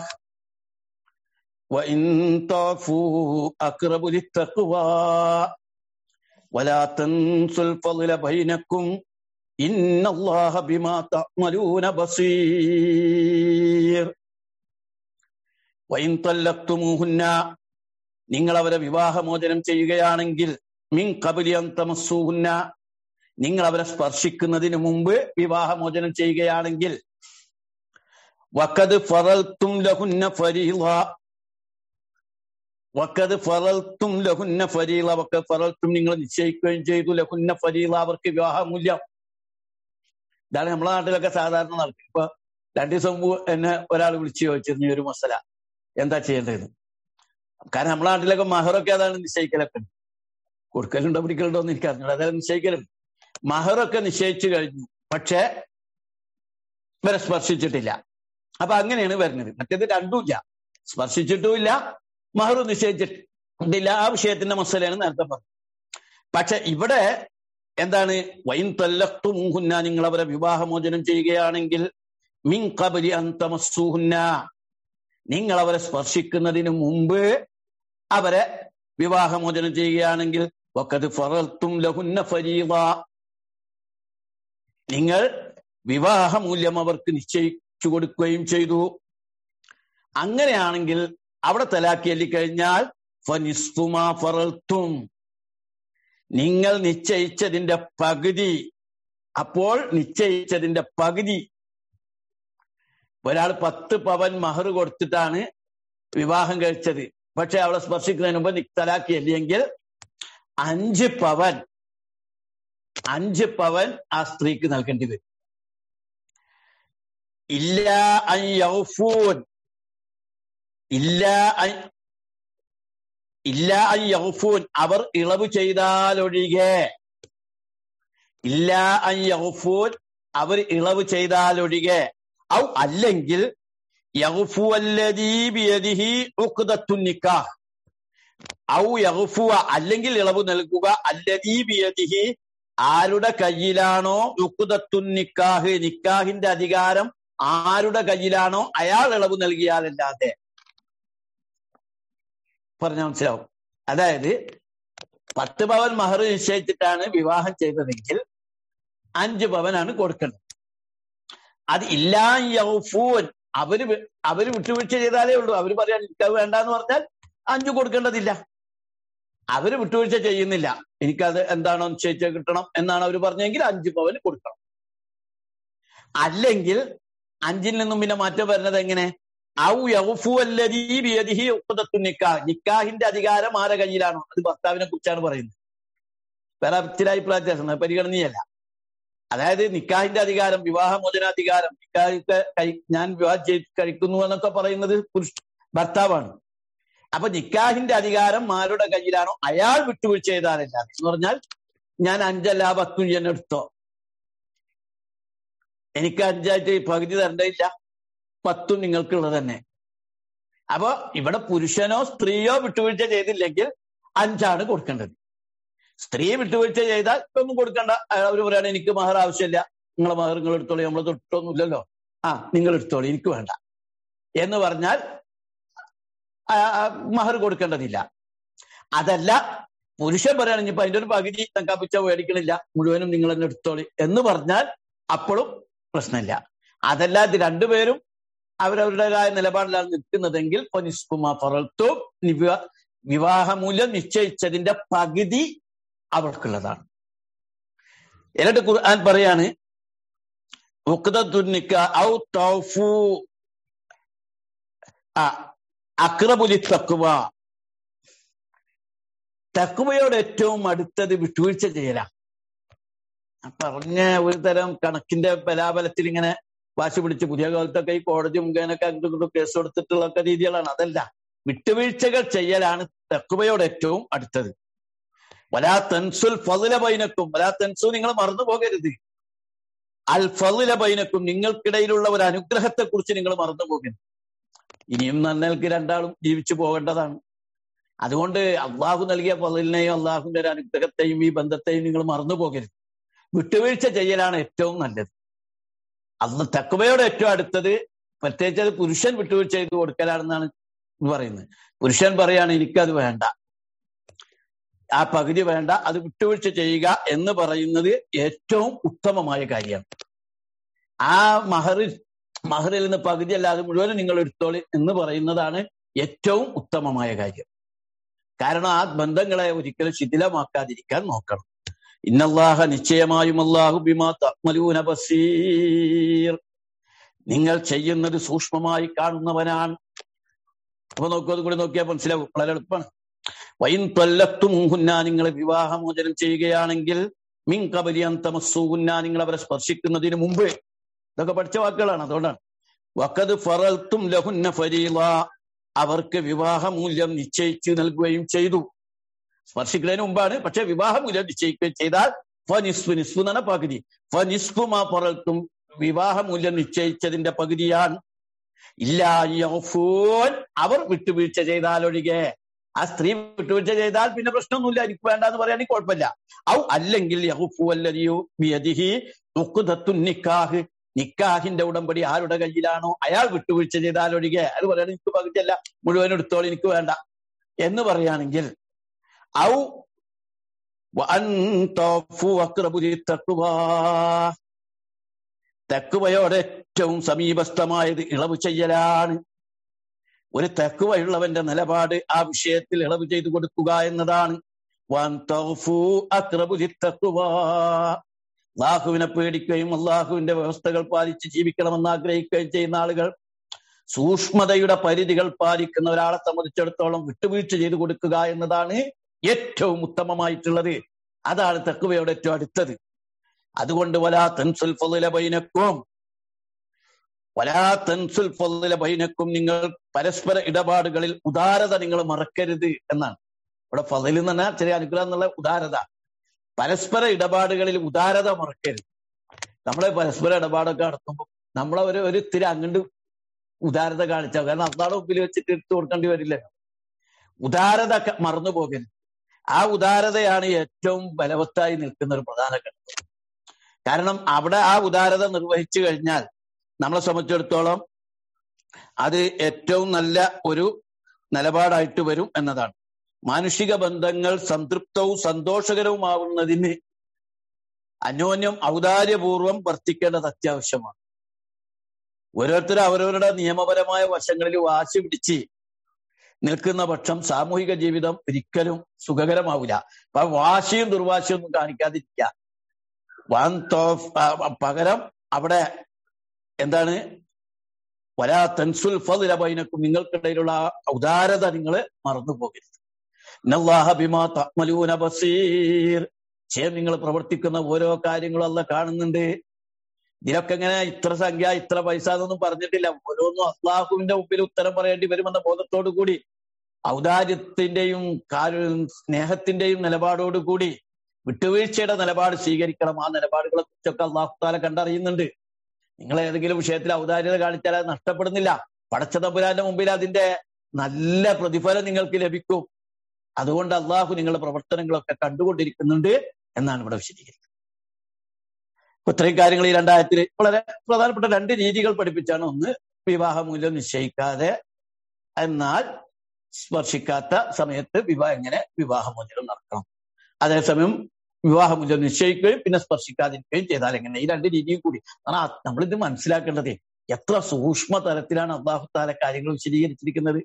وَإِن تعفوا أقرب للتقوى ولا تنسوا الفضل بينكم ഇന്നല്ലാഹ ബിമാ തഅമലൂന ബസീർ വൈൻ തല്ലഖ്തുമൂഹുന്ന നിങ്ങൾ അവരെ വിവാഹമോചനം ചെയ്യുകയാണെങ്കിൽ മിൻ കബലി അൻ തമസ്സൂഹുന്ന നിങ്ങൾ അവരെ സ്പർശിക്കുന്നതിന് മുമ്പ് വിവാഹമോചനം ചെയ്യുകയാണെങ്കിൽ വക്കത് ഫറൽത്തും ലഹുന്ന ഫരീള വക്കത് ഫറൽത്തും ലഹുന്ന ഫരീള വക്കത് ഫറൽത്തും നിങ്ങൾ നിശ്ചയിക്കുകയും ചെയ്തു ലഹുന്ന ഫരീള അവർക്ക് വിവാഹമൂല്യം ഇതാണ് നമ്മളെ നാട്ടിലൊക്കെ സാധാരണ നടക്കും ഇപ്പൊ രണ്ടു ദിവസം മുമ്പ് എന്നെ ഒരാൾ വിളിച്ചു ചോദിച്ചിരുന്നു ഈ ഒരു മസല എന്താ ചെയ്യേണ്ടത് കാരണം നമ്മളെ നാട്ടിലൊക്കെ മഹറൊക്കെ അതാണ് നിശ്ചയിക്കലൊക്കെ കൊടുക്കലുണ്ടോ പിടിക്കലുണ്ടോ എന്ന് എനിക്കറിഞ്ഞു അതായത് നിശ്ചയിക്കലുണ്ട് മഹറൊക്കെ നിശ്ചയിച്ചു കഴിഞ്ഞു പക്ഷേ ഇവരെ സ്പർശിച്ചിട്ടില്ല അപ്പൊ അങ്ങനെയാണ് വരുന്നത് മറ്റേത് രണ്ടുമില്ല സ്പർശിച്ചിട്ടുമില്ല മഹർ നിശ്ചയിച്ചിട്ടില്ല ആ വിഷയത്തിന്റെ മസലയാണ് നേരത്തെ പറഞ്ഞത് പക്ഷെ ഇവിടെ എന്താണ് വൈൻ തല്ലത്തു മൂഹുന്ന നിങ്ങൾ അവരെ വിവാഹമോചനം ചെയ്യുകയാണെങ്കിൽ മിൻ കബലി അന്തമസ്സൂഹുന്ന നിങ്ങൾ അവരെ സ്പർശിക്കുന്നതിന് മുമ്പ് അവരെ വിവാഹമോചനം ചെയ്യുകയാണെങ്കിൽ വക്കത് ഫറൽത്തും ലഹുന്ന ഫരീവ നിങ്ങൾ വിവാഹമൂല്യം അവർക്ക് നിശ്ചയിച്ചു കൊടുക്കുകയും ചെയ്തു അങ്ങനെയാണെങ്കിൽ അവിടെ തലാക്കി കഴിഞ്ഞാൽ ഫനിസ്തുമാ ഫറൽത്തും നിങ്ങൾ നിശ്ചയിച്ചതിന്റെ പകുതി അപ്പോൾ നിശ്ചയിച്ചതിന്റെ പകുതി ഒരാൾ പത്ത് പവൻ മഹർ കൊടുത്തിട്ടാണ് വിവാഹം കഴിച്ചത് പക്ഷെ അവളെ സ്പർശിക്കുന്നതിന് മുമ്പ് തലാക്കിയല്ലെങ്കിൽ അഞ്ച് പവൻ അഞ്ച് പവൻ ആ സ്ത്രീക്ക് നൽകേണ്ടി വരും ഇല്ല യൗഫൂൻ ഇല്ല ഇല്ല യൗഫൂൻ അവർ ഇളവ് ചെയ്താലൊഴികെ ഇല്ല യൗഫൂൻ അവർ ഇളവ് ചെയ്താലൊഴികെ ഔ അല്ലെങ്കിൽ യഗ്ഫു അല്ലദീ ബിയദിഹി ഉഖ്ദത്തുൻ നിക്കാഹ് ഔ യഗ്ഫു അല്ലെങ്കിൽ ഇളവ് നൽകുക അല്ലദീ ബിയദിഹി ആരുടെ കയ്യിലാണോ ഉഖ്ദത്തുൻ നിക്കാഹ് നിക്കാഹിന്റെ അധികാരം ആരുടെ കയ്യിലാണോ അയാൾ ഇളവ് നൽകിയാലല്ലാതെ പറഞ്ഞ മനസ്സിലാവും അതായത് പത്ത് പവൻ മഹർ നിശ്ചയിച്ചിട്ടാണ് വിവാഹം ചെയ്തതെങ്കിൽ അഞ്ച് പവനാണ് കൊടുക്കേണ്ടത് അത് ഇല്ലാ യൗഫൂൻ അവര് അവര് വിട്ടുവീഴ്ച ചെയ്താലേ ഉള്ളൂ അവര് പറയാൻ എനിക്കത് വേണ്ടെന്ന് പറഞ്ഞാൽ അഞ്ചു കൊടുക്കേണ്ടതില്ല അവര് വിട്ടുവീഴ്ച ചെയ്യുന്നില്ല എനിക്കത് എന്താണോ നിശ്ചയിച്ച കിട്ടണം എന്നാണ് അവർ പറഞ്ഞെങ്കിൽ അഞ്ച് പവന് കൊടുക്കണം അല്ലെങ്കിൽ അഞ്ചിൽ നിന്നും പിന്നെ മാറ്റം വരുന്നത് എങ്ങനെ ഔ യൗഫു അല്ലദീ ഉപ്പതത്തു നിക്കാഹ് നിക്കാഹിന്റെ അധികാരം ആരെ കയ്യിലാണോ അത് ഭർത്താവിനെ കുറിച്ചാണ് പറയുന്നത് വേറെ ചില അഭിപ്രായ പരിഗണനയല്ല അതായത് നിക്കാഹിന്റെ അധികാരം വിവാഹമോചനാധികാരം നിക്കാഹിത്തെ ഞാൻ വിവാഹം ചെയ്ത് കഴിക്കുന്നു എന്നൊക്കെ പറയുന്നത് പുരുഷ ഭർത്താവാണ് അപ്പൊ നിക്കാഹിന്റെ അധികാരം ആരുടെ കയ്യിലാണോ അയാൾ വിട്ടുവീഴ്ച ചെയ്താലല്ല എന്ന് പറഞ്ഞാൽ ഞാൻ അഞ്ചല്ല പത്തും ഞാൻ എടുത്തോ എനിക്ക് അഞ്ചായിട്ട് പകുതി തരേണ്ടതില്ല പത്തും നിങ്ങൾക്കുള്ളത് തന്നെ അപ്പൊ ഇവിടെ പുരുഷനോ സ്ത്രീയോ വിട്ടുവീഴ്ച ചെയ്തില്ലെങ്കിൽ അഞ്ചാണ് കൊടുക്കേണ്ടത് സ്ത്രീ വിട്ടുവീഴ്ച ചെയ്താൽ ഒന്നും കൊടുക്കണ്ട അവർ പറയാണ് എനിക്ക് മഹർ ആവശ്യമില്ല നിങ്ങളെ മഹർ നിങ്ങൾ എടുത്തോളി നമ്മൾ തൊട്ടൊന്നുമില്ലല്ലോ ആ നിങ്ങൾ എടുത്തോളി എനിക്ക് വേണ്ട എന്ന് പറഞ്ഞാൽ മഹർ കൊടുക്കേണ്ടതില്ല അതല്ല പുരുഷൻ പറയുകയാണെങ്കിൽ ഇപ്പൊ അതിന്റെ ഒരു പകുതി തങ്കാപ്പിച്ച മേടിക്കണില്ല മുഴുവനും നിങ്ങൾ തന്നെ എടുത്തോളി എന്ന് പറഞ്ഞാൽ അപ്പോഴും പ്രശ്നമില്ല അതല്ല ഇത് രണ്ടുപേരും അവരവരുടേതായ നിലപാടിലാണ് നിൽക്കുന്നതെങ്കിൽ ഫറൽത്തും വിവാഹമൂല്യം നിശ്ചയിച്ചതിന്റെ പകുതി അവർക്കുള്ളതാണ് എന്നിട്ട് ഖുർആൻ പറയാണ് അക്രബുലി തക്കുവ തക്കുവയോട് ഏറ്റവും അടുത്തത് വിട്ടുവീഴ്ച ചെയ്യല പറഞ്ഞ ഒരു തരം കണക്കിന്റെ ബലാബലത്തിൽ ഇങ്ങനെ വാശി പിടിച്ച് പുതിയ കാലത്തൊക്കെ ഈ കോടതി മുഖേനൊക്കെ അങ്ങോട്ടും കേസ് കൊടുത്തിട്ടുള്ള രീതികളാണ് അതല്ല വിട്ടുവീഴ്ചകൾ ചെയ്യലാണ് തക്കുവയോട് ഏറ്റവും അടുത്തത് വലാ തൻസുൽ ഫതില ബൈനക്കും വലാ തൻസു നിങ്ങൾ മറന്നു പോകരുത് അൽ ഫതില ബൈനക്കും നിങ്ങൾക്കിടയിലുള്ള ഒരു അനുഗ്രഹത്തെ കുറിച്ച് നിങ്ങൾ മറന്നു പോകരുത് ഇനിയും നന്നൽക്ക് രണ്ടാളും ജീവിച്ചു പോകേണ്ടതാണ് അതുകൊണ്ട് അള്ളാഹു നൽകിയ ഫതിലിനെയും അള്ളാഹുവിന്റെ ഒരു അനുഗ്രഹത്തെയും ഈ ബന്ധത്തെയും നിങ്ങൾ മറന്നു പോകരുത് വിട്ടുവീഴ്ച ചെയ്യലാണ് ഏറ്റവും നല്ലത് അന്ന് തക്കവയോട് ഏറ്റവും അടുത്തത് പ്രത്യേകിച്ച് അത് പുരുഷൻ വിട്ടുവീഴ്ച ചെയ്ത് കൊടുക്കലാണെന്നാണ് പറയുന്നത് പുരുഷൻ പറയാണ് എനിക്കത് വേണ്ട ആ പകുതി വേണ്ട അത് വിട്ടുവീഴ്ച ചെയ്യുക എന്ന് പറയുന്നത് ഏറ്റവും ഉത്തമമായ കാര്യമാണ് ആ മഹറിൽ മഹറിൽ നിന്ന് പകുതി അല്ലാതെ മുഴുവനും നിങ്ങൾ എടുത്തോളി എന്ന് പറയുന്നതാണ് ഏറ്റവും ഉത്തമമായ കാര്യം കാരണം ആ ബന്ധങ്ങളെ ഒരിക്കലും ശിഥിലമാക്കാതിരിക്കാൻ നോക്കണം ഇന്നല്ലാഹ നിശ്ചയമായും അള്ളാഹു ബിമാ തഅ്മലൂന ബസീർ നിങ്ങൾ ചെയ്യുന്നത് സൂക്ഷ്മമായി കാണുന്നവനാണ് അപ്പൊ നോക്കൂ അതും കൂടി നോക്കിയാൽ മനസ്സിലാവും വളരെ എളുപ്പമാണ് വൈൻ തൊല്ലത്തുമുഹുന്ന നിങ്ങൾ വിവാഹമോചനം ചെയ്യുകയാണെങ്കിൽ മിൻ കബലിയൻ തമസ്സുഹുന്ന നിങ്ങൾ അവരെ സ്പർശിക്കുന്നതിന് മുമ്പ് ഇതൊക്കെ പഠിച്ച വാക്കുകളാണ് അതുകൊണ്ടാണ് വക്കത് ഫറൽത്തും ലഹുന്ന ഫരീള അവർക്ക് വിവാഹമൂല്യം നിശ്ചയിച്ചു നൽകുകയും ചെയ്തു സ്പർശിക്കുന്നതിന് മുമ്പാണ് പക്ഷെ വിവാഹമൂല്യം നിശ്ചയിക്കുകയും ചെയ്താൽ ഫനിസ്ഫു നിസ്ഫു എന്നാണ് പകുതി ഫനിസ്ഫു മാ ഫറൽത്തും വിവാഹമൂല്യം നിശ്ചയിച്ചതിന്റെ പകുതിയാണ് ഇല്ലാഫൂൻ അവർ വിട്ടുവീഴ്ച ചെയ്താലൊഴികെ ആ സ്ത്രീ വിട്ടുവീഴ്ച ചെയ്താൽ പിന്നെ പ്രശ്നമൊന്നുമില്ല എനിക്ക് വേണ്ട എന്ന് പറയുകയാണെങ്കിൽ കുഴപ്പമില്ല ഔ അല്ലെങ്കിൽ യഹുഫു അല്ലരിയു ബിയദിഹി ഉഖ്ദത്തുൻ നിക്കാഹ് നിക്കാഹിന്റെ ഉടമ്പടി ആരുടെ കയ്യിലാണോ അയാൾ വിട്ടുവീഴ്ച ചെയ്താലൊഴികെ അത് പറയണ എനിക്ക് പകുതിയല്ല മുഴുവൻ എടുത്തോളൂ എനിക്ക് വേണ്ട എന്ന് പറയുകയാണെങ്കിൽ ഔ വഅൻ തഅഫു അഖ്റബു ലിത്തഖ്വാ തെക്കുവയോട് ഏറ്റവും സമീപസ്ഥമായത് ഇളവ് ചെയ്യലാണ് ഒരു തെക്കുവയുള്ളവന്റെ നിലപാട് ആ വിഷയത്തിൽ ഇളവ് ചെയ്തു കൊടുക്കുക എന്നതാണ് അള്ളാഹുവിനെ പേടിക്കുകയും അള്ളാഹുവിന്റെ വ്യവസ്ഥകൾ പാലിച്ച് ജീവിക്കണമെന്ന് ആഗ്രഹിക്കുകയും ചെയ്യുന്ന ആളുകൾ സൂക്ഷ്മതയുടെ പരിധികൾ പാലിക്കുന്ന ഒരാളെ സംബന്ധിച്ചിടത്തോളം വിട്ടുവീഴ്ച ചെയ്തു കൊടുക്കുക എന്നതാണ് ഏറ്റവും ഉത്തമമായിട്ടുള്ളത് അതാണ് തെക്കുവയോട് ഏറ്റവും അടുത്തത് അതുകൊണ്ട് വലാ തൻസുൽ ഫضല ബൈനക്കും വലാ തൻസുൽ ഫضല ബൈനക്കും നിങ്ങൾ പരസ്പര ഇടപാടുകളിൽ ഉദാരത നിങ്ങൾ മറക്കരുത് എന്നാണ് ഇവിടെ ഫതിൽ എന്ന് പറഞ്ഞാൽ ചെറിയ അനുഗ്രഹം എന്നുള്ള ഉദാരത പരസ്പര ഇടപാടുകളിൽ ഉദാരത മറക്കരുത് നമ്മളെ പരസ്പര ഇടപാടൊക്കെ നടത്തുമ്പോൾ നമ്മളെ ഒരു ഒരു ഇത്തിരി അങ്ങോട്ട് ഉദാരത കാണിച്ചാൽ കാരണം അന്നാടെ മുമ്പിൽ വെച്ചിട്ട് എടുത്തു കൊടുക്കേണ്ടി വരില്ല ഉദാരത മറന്നു പോകരുത് ആ ഉദാരതയാണ് ഏറ്റവും ബലവത്തായി നിൽക്കുന്ന ഒരു പ്രധാന ഘടകം കാരണം അവിടെ ആ ഉദാരത നിർവഹിച്ചു കഴിഞ്ഞാൽ നമ്മളെ സംബന്ധിച്ചിടത്തോളം അത് ഏറ്റവും നല്ല ഒരു നിലപാടായിട്ട് വരും എന്നതാണ് മാനുഷിക ബന്ധങ്ങൾ സംതൃപ്തവും സന്തോഷകരവുമാവുന്നതിന് അന്യോന്യം ഔദാര്യപൂർവം വർത്തിക്കേണ്ടത് അത്യാവശ്യമാണ് ഓരോരുത്തരും അവരവരുടെ നിയമപരമായ വശങ്ങളിൽ വാശി പിടിച്ച് നിൽക്കുന്ന പക്ഷം സാമൂഹിക ജീവിതം ഒരിക്കലും സുഖകരമാവില്ല അപ്പൊ വാശിയും ദുർവാശിയും ഒന്നും കാണിക്കാതിരിക്കുക വൻ പകരം അവിടെ എന്താണ് വലാ തൻസുൽ ഫതില ബൈനക്കും നിങ്ങൾക്കിടയിലുള്ള ഉദാരത നിങ്ങൾ മറന്നു പോകരുത് ബസീർ ചേ നിങ്ങൾ പ്രവർത്തിക്കുന്ന ഓരോ കാര്യങ്ങളും അല്ല കാണുന്നുണ്ട് ഇതിലൊക്കെ ഇങ്ങനെ ഇത്ര സംഖ്യ ഇത്ര പൈസ എന്നൊന്നും പറഞ്ഞിട്ടില്ല ഓരോന്നും അള്ളാഹുവിന്റെ മുമ്പിൽ ഉത്തരം പറയേണ്ടി വരുമെന്ന ബോധത്തോടു കൂടി ഔദാര്യത്തിന്റെയും സ്നേഹത്തിന്റെയും നിലപാടോടു കൂടി വിട്ടുവീഴ്ചയുടെ നിലപാട് സ്വീകരിക്കണം ആ നിലപാടുകളെ കുറിച്ചൊക്കെ അള്ളാഹുത്താല കണ്ടറിയുന്നുണ്ട് നിങ്ങൾ ഏതെങ്കിലും വിഷയത്തിൽ ഔദാര്യത കാണിച്ചാൽ അത് നഷ്ടപ്പെടുന്നില്ല പടച്ച തമ്പുരാന്റെ മുമ്പിൽ അതിന്റെ നല്ല പ്രതിഫലം നിങ്ങൾക്ക് ലഭിക്കും അതുകൊണ്ട് അള്ളാഹു നിങ്ങളുടെ പ്രവർത്തനങ്ങളൊക്കെ കണ്ടുകൊണ്ടിരിക്കുന്നുണ്ട് എന്നാണ് ഇവിടെ വിശദീകരിക്കുന്നത് ഇത്രയും കാര്യങ്ങൾ ഈ രണ്ടായിരത്തിൽ വളരെ പ്രധാനപ്പെട്ട രണ്ട് രീതികൾ പഠിപ്പിച്ചാണ് ഒന്ന് വിവാഹമൂല്യം നിശ്ചയിക്കാതെ എന്നാൽ സ്പർശിക്കാത്ത സമയത്ത് വിവാഹം എങ്ങനെ വിവാഹമോചനം നടക്കണം അതേസമയം വിവാഹമൂല്യം നിശ്ചയിക്കുകയും പിന്നെ സ്പർശിക്കാതിരിക്കുകയും ചെയ്താൽ എങ്ങനെ ഈ രണ്ട് രീതിയും കൂടി കാരണം നമ്മളിത് മനസ്സിലാക്കേണ്ടത് എത്ര സൂക്ഷ്മ തലത്തിലാണ് അള്ളാഹു താല കാര്യങ്ങൾ വിശദീകരിച്ചിരിക്കുന്നത്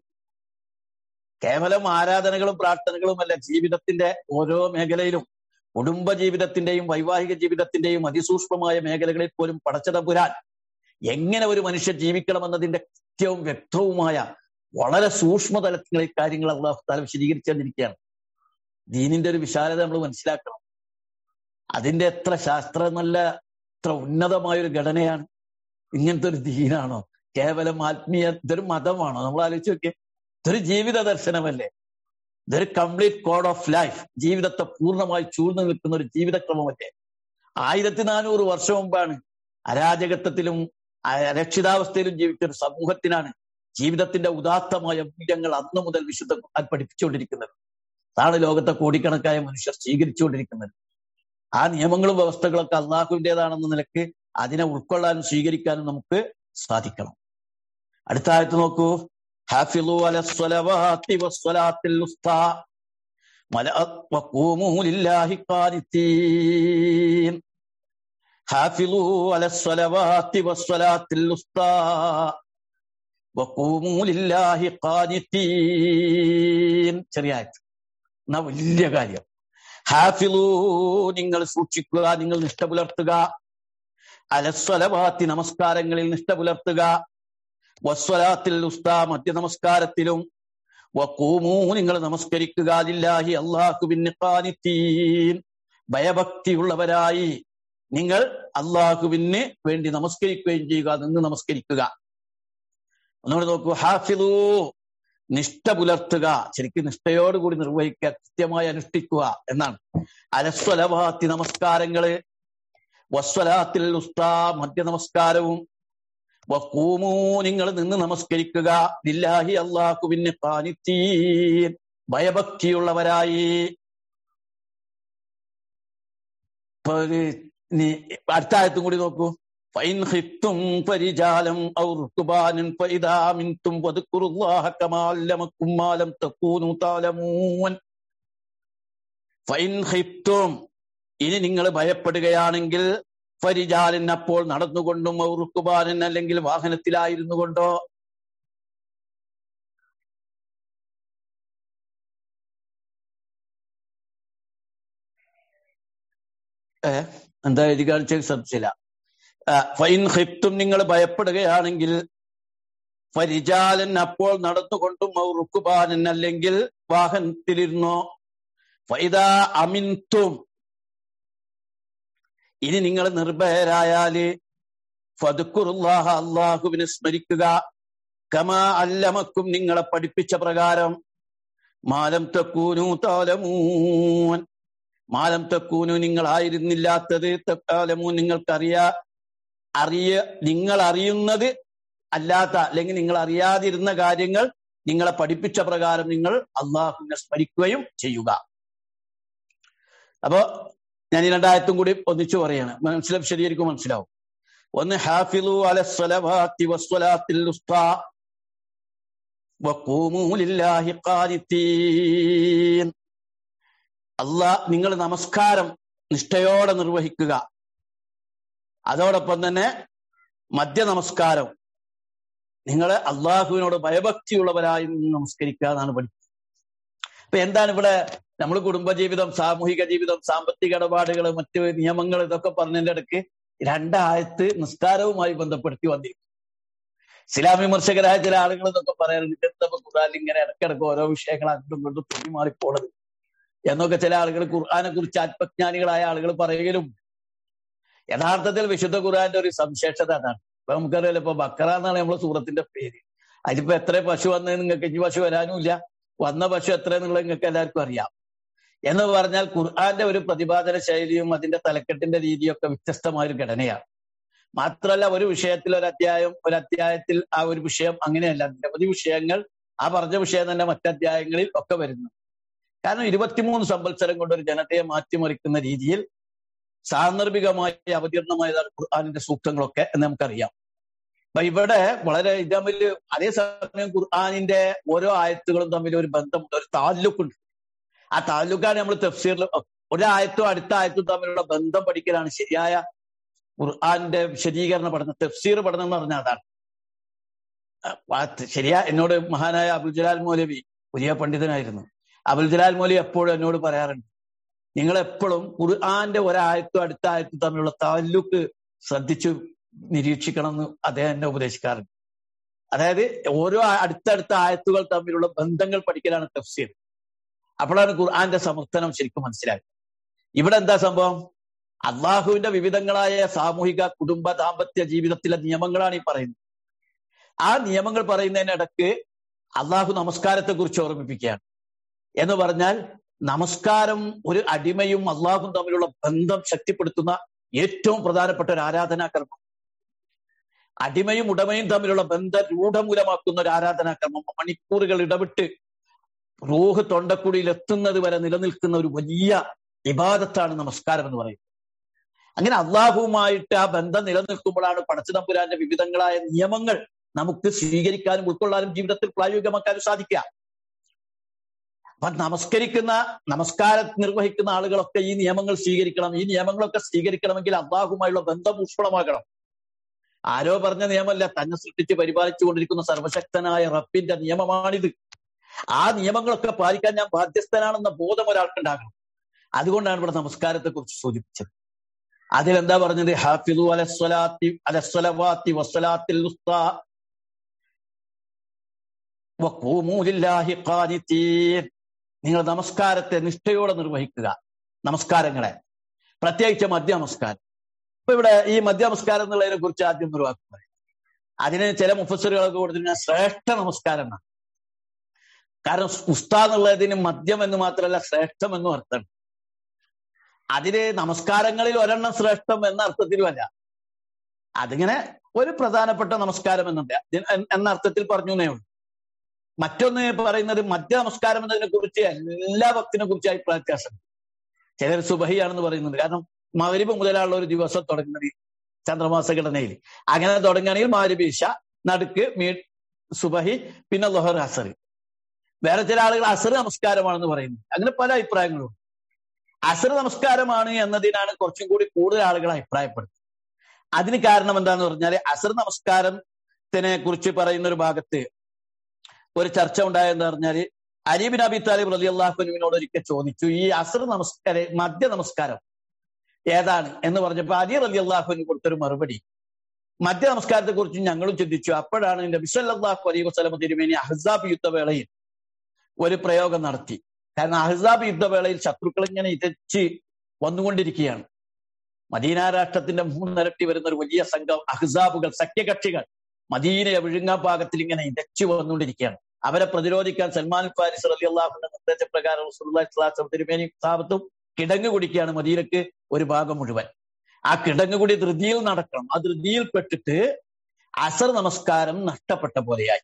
കേവലം ആരാധനകളും പ്രാർത്ഥനകളും അല്ല ജീവിതത്തിന്റെ ഓരോ മേഖലയിലും കുടുംബ ജീവിതത്തിന്റെയും വൈവാഹിക ജീവിതത്തിന്റെയും അതിസൂക്ഷ്മമായ മേഖലകളിൽ പോലും പടച്ചതമ്പുരാൻ എങ്ങനെ ഒരു മനുഷ്യൻ ജീവിക്കണമെന്നതിന്റെ കൃത്യവും വ്യക്തവുമായ വളരെ സൂക്ഷ്മതലങ്ങളിൽ കാര്യങ്ങൾ അള്ളാഹു താല വിശദീകരിച്ചുകൊണ്ടിരിക്കുകയാണ് ദീനിന്റെ ഒരു വിശാലത നമ്മൾ മനസ്സിലാക്കണം അതിന്റെ എത്ര ശാസ്ത്ര നല്ല എത്ര ഉന്നതമായ ഒരു ഘടനയാണ് ഇങ്ങനത്തെ ഒരു ദീനാണോ കേവലം ആത്മീയ ഇതൊരു മതമാണോ നമ്മൾ ആലോചിച്ച് നോക്കിയേ ഇതൊരു ജീവിത ദർശനമല്ലേ ഇതൊരു കംപ്ലീറ്റ് കോഡ് ഓഫ് ലൈഫ് ജീവിതത്തെ പൂർണ്ണമായി ചൂഴ്ന്നു നിൽക്കുന്ന ഒരു ജീവിതക്രമമല്ലേ ആയിരത്തി നാനൂറ് വർഷം മുമ്പാണ് അരാജകത്വത്തിലും അരക്ഷിതാവസ്ഥയിലും ജീവിച്ച ഒരു സമൂഹത്തിനാണ് ജീവിതത്തിന്റെ ഉദാത്തമായ മൂല്യങ്ങൾ അന്നു മുതൽ വിശുദ്ധ പഠിപ്പിച്ചുകൊണ്ടിരിക്കുന്നത് അതാണ് ലോകത്തെ കോടിക്കണക്കായ മനുഷ്യർ സ്വീകരിച്ചുകൊണ്ടിരിക്കുന്നത് ആ നിയമങ്ങളും വ്യവസ്ഥകളൊക്കെ അള്ളാഹുവിൻ്റെതാണെന്ന നിലക്ക് അതിനെ ഉൾക്കൊള്ളാനും സ്വീകരിക്കാനും നമുക്ക് സാധിക്കണം അടുത്ത ആയത്ത് നോക്കൂ ഹാഫിളു അലസ്വലവാത്തി വസ്വലാത്തിൽ وقوموا لله قانتين حافظوا على الصلوات والصلاة الوسطى وقوموا لله قانتين ശരിയായിട്ട് എന്നാ വലിയ കാര്യം ഹാഫിലു നിങ്ങൾ സൂക്ഷിക്കുക നിങ്ങൾ നിഷ്ഠ പുലർത്തുക അലസ്വലവാത്തി നമസ്കാരങ്ങളിൽ നിഷ്ഠ പുലർത്തുക വസ്വലാത്തിൽ ഉസ്താ മധ്യ നമസ്കാരത്തിലും വക്കൂമൂ നിങ്ങൾ നമസ്കരിക്കുക ലില്ലാഹി അള്ളാഹു കാനിത്തീൻ ഭയഭക്തിയുള്ളവരായി നിങ്ങൾ അള്ളാഹുവിന് വേണ്ടി നമസ്കരിക്കുകയും ചെയ്യുക നിന്ന് നമസ്കരിക്കുക ഒന്നുകൂടെ നോക്കൂ ഹാഫിലു നിഷ്ഠ പുലർത്തുക ശരിക്കും നിഷ്ഠയോടുകൂടി നിർവഹിക്കുക കൃത്യമായി അനുഷ്ഠിക്കുക എന്നാണ് അലസ്വലവാത്തി നമസ്കാരങ്ങള് വസ്വലാത്തിൽ ഉസ്താ മധ്യ നമസ്കാരവും വക്കൂമൂ നിങ്ങൾ നിന്ന് നമസ്കരിക്കുക ലില്ലാഹി അള്ളാഹുവിന് കാനിത്തീൻ ഭയഭക്തിയുള്ളവരായി അടുത്ത ആയത്തും കൂടി നോക്കൂ ഫൈൻ ഹിത്തും പരിജാലം ഔ റുക്ബാനൻ ഫഇദാ മിൻതും വദ്കുറുല്ലാഹ കമാ അല്ലമക്കും മാ ലം തകൂനു തഅലമൂൻ ഫൈൻ ഹിത്തും ഇനി നിങ്ങൾ ഭയപ്പെടുകയാണെങ്കിൽ ഫരിജാലൻ അപ്പോൾ നടന്നുകൊണ്ടും ഔ റുക്ബാനൻ അല്ലെങ്കിൽ വാഹനത്തിലായിരുന്നു കൊണ്ടോ ഏ എന്താ എഴുതി കാണിച്ച ശ്രദ്ധിച്ചില്ല ഫൈൻ ഹിപ്തും നിങ്ങൾ ഭയപ്പെടുകയാണെങ്കിൽ ഫരിജാലൻ അപ്പോൾ നടന്നുകൊണ്ടും റുക്കുബാനൻ അല്ലെങ്കിൽ വാഹനത്തിലിരുന്നോ ഫൈദ അമിൻതും ഇനി നിങ്ങൾ നിർഭയരായാല് ഫതുക്കുറുല്ലാഹ അള്ളാഹുവിനെ സ്മരിക്കുക കമാ അല്ലമക്കും നിങ്ങളെ പഠിപ്പിച്ച പ്രകാരം മാലം തക്കൂനു താലമൂൻ മാലം തക്കൂനു നിങ്ങളായിരുന്നില്ലാത്തത് തക്കാലമൂ നിങ്ങൾക്കറിയാ അറിയ നിങ്ങൾ അറിയുന്നത് അല്ലാത്ത അല്ലെങ്കിൽ നിങ്ങൾ അറിയാതിരുന്ന കാര്യങ്ങൾ നിങ്ങളെ പഠിപ്പിച്ച പ്രകാരം നിങ്ങൾ അള്ളാഹുവിനെ സ്മരിക്കുകയും ചെയ്യുക അപ്പോ ഞാൻ ഈ രണ്ടായത്തും കൂടി ഒന്നിച്ചു പറയാണ് മനസ്സിലാവും ശരിയായിരിക്കും മനസ്സിലാവും ഒന്ന് ഹാഫിലു അലസ്വലവാത്തി വസ്വലാത്തിൽ ഉസ്താ വഖൂമൂ ലില്ലാഹി ഖാനിത്തീൻ അള്ളാ നിങ്ങൾ നമസ്കാരം നിഷ്ഠയോടെ നിർവഹിക്കുക അതോടൊപ്പം തന്നെ മധ്യ നമസ്കാരം നിങ്ങൾ അള്ളാഹുവിനോട് ഭയഭക്തിയുള്ളവരായി നമസ്കരിക്കുക എന്നാണ് പഠിക്കുന്നത് അപ്പൊ എന്താണ് ഇവിടെ നമ്മൾ കുടുംബജീവിതം സാമൂഹിക ജീവിതം സാമ്പത്തിക ഇടപാടുകൾ മറ്റ് നിയമങ്ങൾ ഇതൊക്കെ പറഞ്ഞതിന്റെ ഇടയ്ക്ക് രണ്ടായത്ത് നിസ്കാരവുമായി ബന്ധപ്പെടുത്തി വന്നിരിക്കും ഇസ്ലാം വിമർശകരായ ചില ആളുകൾ ഇതൊക്കെ പറയാറുണ്ട് എന്താ ഖുറാൻ ഇങ്ങനെ ഇടയ്ക്കിടയ്ക്ക് ഓരോ വിഷയങ്ങൾ അങ്ങോട്ടും ഇങ്ങോട്ടും തുണി മാറിപ്പോണത് എന്നൊക്കെ ചില ആളുകൾ ഖുർആാനെ കുറിച്ച് ആത്മജ്ഞാനികളായ ആളുകൾ പറയുകയും യഥാർത്ഥത്തിൽ വിശുദ്ധ ഖുർആന്റെ ഒരു സവിശേഷത അതാണ് ഇപ്പൊ നമുക്കറിയാലോ ഇപ്പൊ ബക്കറ എന്നാണ് നമ്മളെ സൂറത്തിന്റെ പേര് അതിലിപ്പോ എത്ര പശു വന്നത് നിങ്ങൾക്ക് ഇനി പശു വരാനുമില്ല വന്ന പശു എത്ര എന്നുള്ളത് നിങ്ങൾക്ക് എല്ലാവർക്കും അറിയാം എന്ന് പറഞ്ഞാൽ ഖുർആന്റെ ഒരു പ്രതിപാദന ശൈലിയും അതിന്റെ തലക്കെട്ടിന്റെ രീതിയൊക്കെ വ്യത്യസ്തമായ ഒരു ഘടനയാണ് മാത്രമല്ല ഒരു വിഷയത്തിൽ ഒരു അധ്യായം ഒരു അധ്യായത്തിൽ ആ ഒരു വിഷയം അങ്ങനെയല്ല നിരവധി വിഷയങ്ങൾ ആ പറഞ്ഞ വിഷയം തന്നെ മറ്റധ്യായങ്ങളിൽ ഒക്കെ വരുന്നു കാരണം ഇരുപത്തിമൂന്ന് സംവത്സരം കൊണ്ട് ഒരു ജനതയെ മാറ്റിമറിക്കുന്ന രീതിയിൽ സാന്ദർഭികമായി അവതീർണമായതാണ് ഖുർആാനിന്റെ സൂക്തങ്ങളൊക്കെ എന്ന് നമുക്കറിയാം അപ്പൊ ഇവിടെ വളരെ ഇത് തമ്മിൽ അതേസമയം ഖുർആാനിന്റെ ഓരോ ആയത്തുകളും തമ്മിൽ ഒരു ബന്ധമുണ്ട് ഒരു താല്ലുക്കുണ്ട് ആ താല്ലുക്കാണ് നമ്മൾ തഫ്സീറിൽ ഒരായത്തും അടുത്ത ആയത്തും തമ്മിലുള്ള ബന്ധം പഠിക്കലാണ് ശരിയായ ഖുർആാനിന്റെ വിശദീകരണ പഠനം തഫ്സീർ പഠനം എന്ന് പറഞ്ഞാൽ അതാണ് ശരിയാ എന്നോട് മഹാനായ അബുൽ ജലാൽ മൗലവി വലിയ പണ്ഡിതനായിരുന്നു അബുൽ ജലാൽ മൗലവി എപ്പോഴും എന്നോട് പറയാറുണ്ട് നിങ്ങൾ എപ്പോഴും ഖുർആാന്റെ ഒരായത്തും അടുത്ത ആയത്തും തമ്മിലുള്ള താല്ലുക്ക് ശ്രദ്ധിച്ചു നിരീക്ഷിക്കണം എന്ന് അദ്ദേഹം എന്നെ ഉപദേശിക്കാറുണ്ട് അതായത് ഓരോ അടുത്തടുത്ത ആയത്തുകൾ തമ്മിലുള്ള ബന്ധങ്ങൾ പഠിക്കലാണ് തഫ്സീർ അപ്പോഴാണ് ഖുർആന്റെ സമർത്ഥനം ശരിക്കും മനസ്സിലായത് ഇവിടെ എന്താ സംഭവം അള്ളാഹുവിന്റെ വിവിധങ്ങളായ സാമൂഹിക കുടുംബ ദാമ്പത്യ ജീവിതത്തിലെ നിയമങ്ങളാണ് ഈ പറയുന്നത് ആ നിയമങ്ങൾ പറയുന്നതിനിടക്ക് അള്ളാഹു നമസ്കാരത്തെ കുറിച്ച് ഓർമ്മിപ്പിക്കുകയാണ് എന്ന് പറഞ്ഞാൽ നമസ്കാരം ഒരു അടിമയും അള്ളാഹും തമ്മിലുള്ള ബന്ധം ശക്തിപ്പെടുത്തുന്ന ഏറ്റവും പ്രധാനപ്പെട്ട ഒരു ആരാധനാകർമ്മം അടിമയും ഉടമയും തമ്മിലുള്ള ബന്ധം രൂഢമൂലമാക്കുന്ന ഒരു ആരാധനാകർമ്മം മണിക്കൂറുകൾ ഇടവിട്ട് റൂഹ് തൊണ്ടക്കുടിയിൽ എത്തുന്നത് വരെ നിലനിൽക്കുന്ന ഒരു വലിയ വിവാദത്താണ് നമസ്കാരം എന്ന് പറയുന്നത് അങ്ങനെ അള്ളാഹുവുമായിട്ട് ആ ബന്ധം നിലനിൽക്കുമ്പോഴാണ് പടച്ചുതമ്പുരാന്റെ വിവിധങ്ങളായ നിയമങ്ങൾ നമുക്ക് സ്വീകരിക്കാനും ഉൾക്കൊള്ളാനും ജീവിതത്തിൽ പ്രായോഗികമാക്കാനും സാധിക്കുക അപ്പൊ നമസ്കരിക്കുന്ന നമസ്കാരം നിർവഹിക്കുന്ന ആളുകളൊക്കെ ഈ നിയമങ്ങൾ സ്വീകരിക്കണം ഈ നിയമങ്ങളൊക്കെ സ്വീകരിക്കണമെങ്കിൽ അള്ളാഹുമായുള്ള ബന്ധം ഊഷ്മളമാകണം ആരോ പറഞ്ഞ നിയമമല്ല തന്നെ സൃഷ്ടിച്ച് പരിപാലിച്ചു കൊണ്ടിരിക്കുന്ന സർവശക്തനായ റബ്ബിന്റെ നിയമമാണിത് ആ നിയമങ്ങളൊക്കെ പാലിക്കാൻ ഞാൻ ബാധ്യസ്ഥനാണെന്ന ബോധം ഒരാൾക്കുണ്ടാകണം അതുകൊണ്ടാണ് ഇവിടെ നമസ്കാരത്തെ കുറിച്ച് സൂചിപ്പിച്ചത് അതിലെന്താ പറഞ്ഞത് ഹാഫിദു അലസ്വലാത്തി അലസ്വലവാത്തി വസ്സലാത്തിൽ ഉസ്താ വഖൂമൂലില്ലാഹി ഖാനിതീൻ നിങ്ങൾ നമസ്കാരത്തെ നിഷ്ഠയോടെ നിർവഹിക്കുക നമസ്കാരങ്ങളെ പ്രത്യേകിച്ച് മധ്യ നമസ്കാരം ഇപ്പൊ ഇവിടെ ഈ മധ്യ നമസ്കാരം എന്നുള്ളതിനെ കുറിച്ച് ആദ്യം ഒരു വാക്ക് പറയാം അതിന് ചില മുഫസറുകളൊക്കെ കൊടുത്തിരുന്ന ശ്രേഷ്ഠ നമസ്കാരം എന്നാണ് കാരണം ഉസ്താ എന്നുള്ളതിന് മദ്യം എന്ന് മാത്രമല്ല ശ്രേഷ്ഠം എന്നും അർത്ഥം അതിന് നമസ്കാരങ്ങളിൽ ഒരെണ്ണം ശ്രേഷ്ഠം എന്ന അർത്ഥത്തിലുമല്ല അതിങ്ങനെ ഒരു പ്രധാനപ്പെട്ട നമസ്കാരം എന്നുണ്ട് എന്ന അർത്ഥത്തിൽ പറഞ്ഞു എന്നേ ഉള്ളൂ മറ്റൊന്ന് പറയുന്നത് മധ്യ നമസ്കാരം എന്നതിനെ കുറിച്ച് എല്ലാ ഭക്തിനെ കുറിച്ച് അഭിപ്രായ വ്യത്യാസം ചിലർ സുബഹിയാണെന്ന് പറയുന്നുണ്ട് കാരണം മകരിബ് മുതലുള്ള ഒരു ദിവസം തുടങ്ങുന്നത് ചന്ദ്രമാസ ഘടനയിൽ അങ്ങനെ തുടങ്ങുകയാണെങ്കിൽ മാരിബീഷ നടുക്ക് മീ സുബഹി പിന്നെ ലൊഹർ അസർ വേറെ ചില ആളുകൾ അസർ നമസ്കാരമാണെന്ന് പറയുന്നു അങ്ങനെ പല അഭിപ്രായങ്ങളും അസർ നമസ്കാരമാണ് എന്നതിനാണ് കുറച്ചും കൂടി കൂടുതൽ ആളുകൾ അഭിപ്രായപ്പെടുന്നത് അതിന് കാരണം എന്താന്ന് പറഞ്ഞാൽ അസർ നമസ്കാരത്തിനെ കുറിച്ച് പറയുന്ന ഒരു ഭാഗത്ത് ഒരു ചർച്ച ഉണ്ടായെന്ന് പറഞ്ഞാല് അലീബിൻ അബി താലിബ് റലി അള്ളാഹുനുവിനോട് ഒരിക്കൽ ചോദിച്ചു ഈ അസർ നമസ്കാര മധ്യ നമസ്കാരം ഏതാണ് എന്ന് പറഞ്ഞപ്പോ അലി റലി അള്ളാഹുവിന് കൊടുത്തൊരു മറുപടി മധ്യ നമസ്കാരത്തെ കുറിച്ച് ഞങ്ങളും ചിന്തിച്ചു അപ്പോഴാണ് നബി സല്ലല്ലാഹു അലൈഹി വസല്ലം തിരുമേനി അഹ്സാബ് യുദ്ധവേളയിൽ ഒരു പ്രയോഗം നടത്തി കാരണം അഹ്സാബ് യുദ്ധവേളയിൽ ശത്രുക്കൾ ഇങ്ങനെ ഇരച്ച് വന്നുകൊണ്ടിരിക്കുകയാണ് മദീന രാഷ്ട്രത്തിന്റെ മൂന്നിരട്ടി വരുന്ന ഒരു വലിയ സംഘം അഹ്സാബുകൾ സഖ്യകക്ഷികൾ മദീനയെ വിഴുങ്ങാൻ പാകത്തിൽ ഇങ്ങനെ ഇരച്ചു വന്നുകൊണ്ടിരിക്കുകയാണ് അവരെ പ്രതിരോധിക്കാൻ സൽമാൻ ഫാരിസ് അലി അള്ളാഹുന്റെ നിർദ്ദേശപ്രകാരം റസൂലുള്ളാഹി തിരുമേനി സാബത്തും കിടങ്ങ് കുടിക്കുകയാണ് മദീനക്ക് ഒരു ഭാഗം മുഴുവൻ ആ കിടങ്ങുകൂടി ധൃതിയിൽ നടക്കണം ആ ധൃതിയിൽ പെട്ടിട്ട് അസർ നമസ്കാരം നഷ്ടപ്പെട്ട പോലെയായി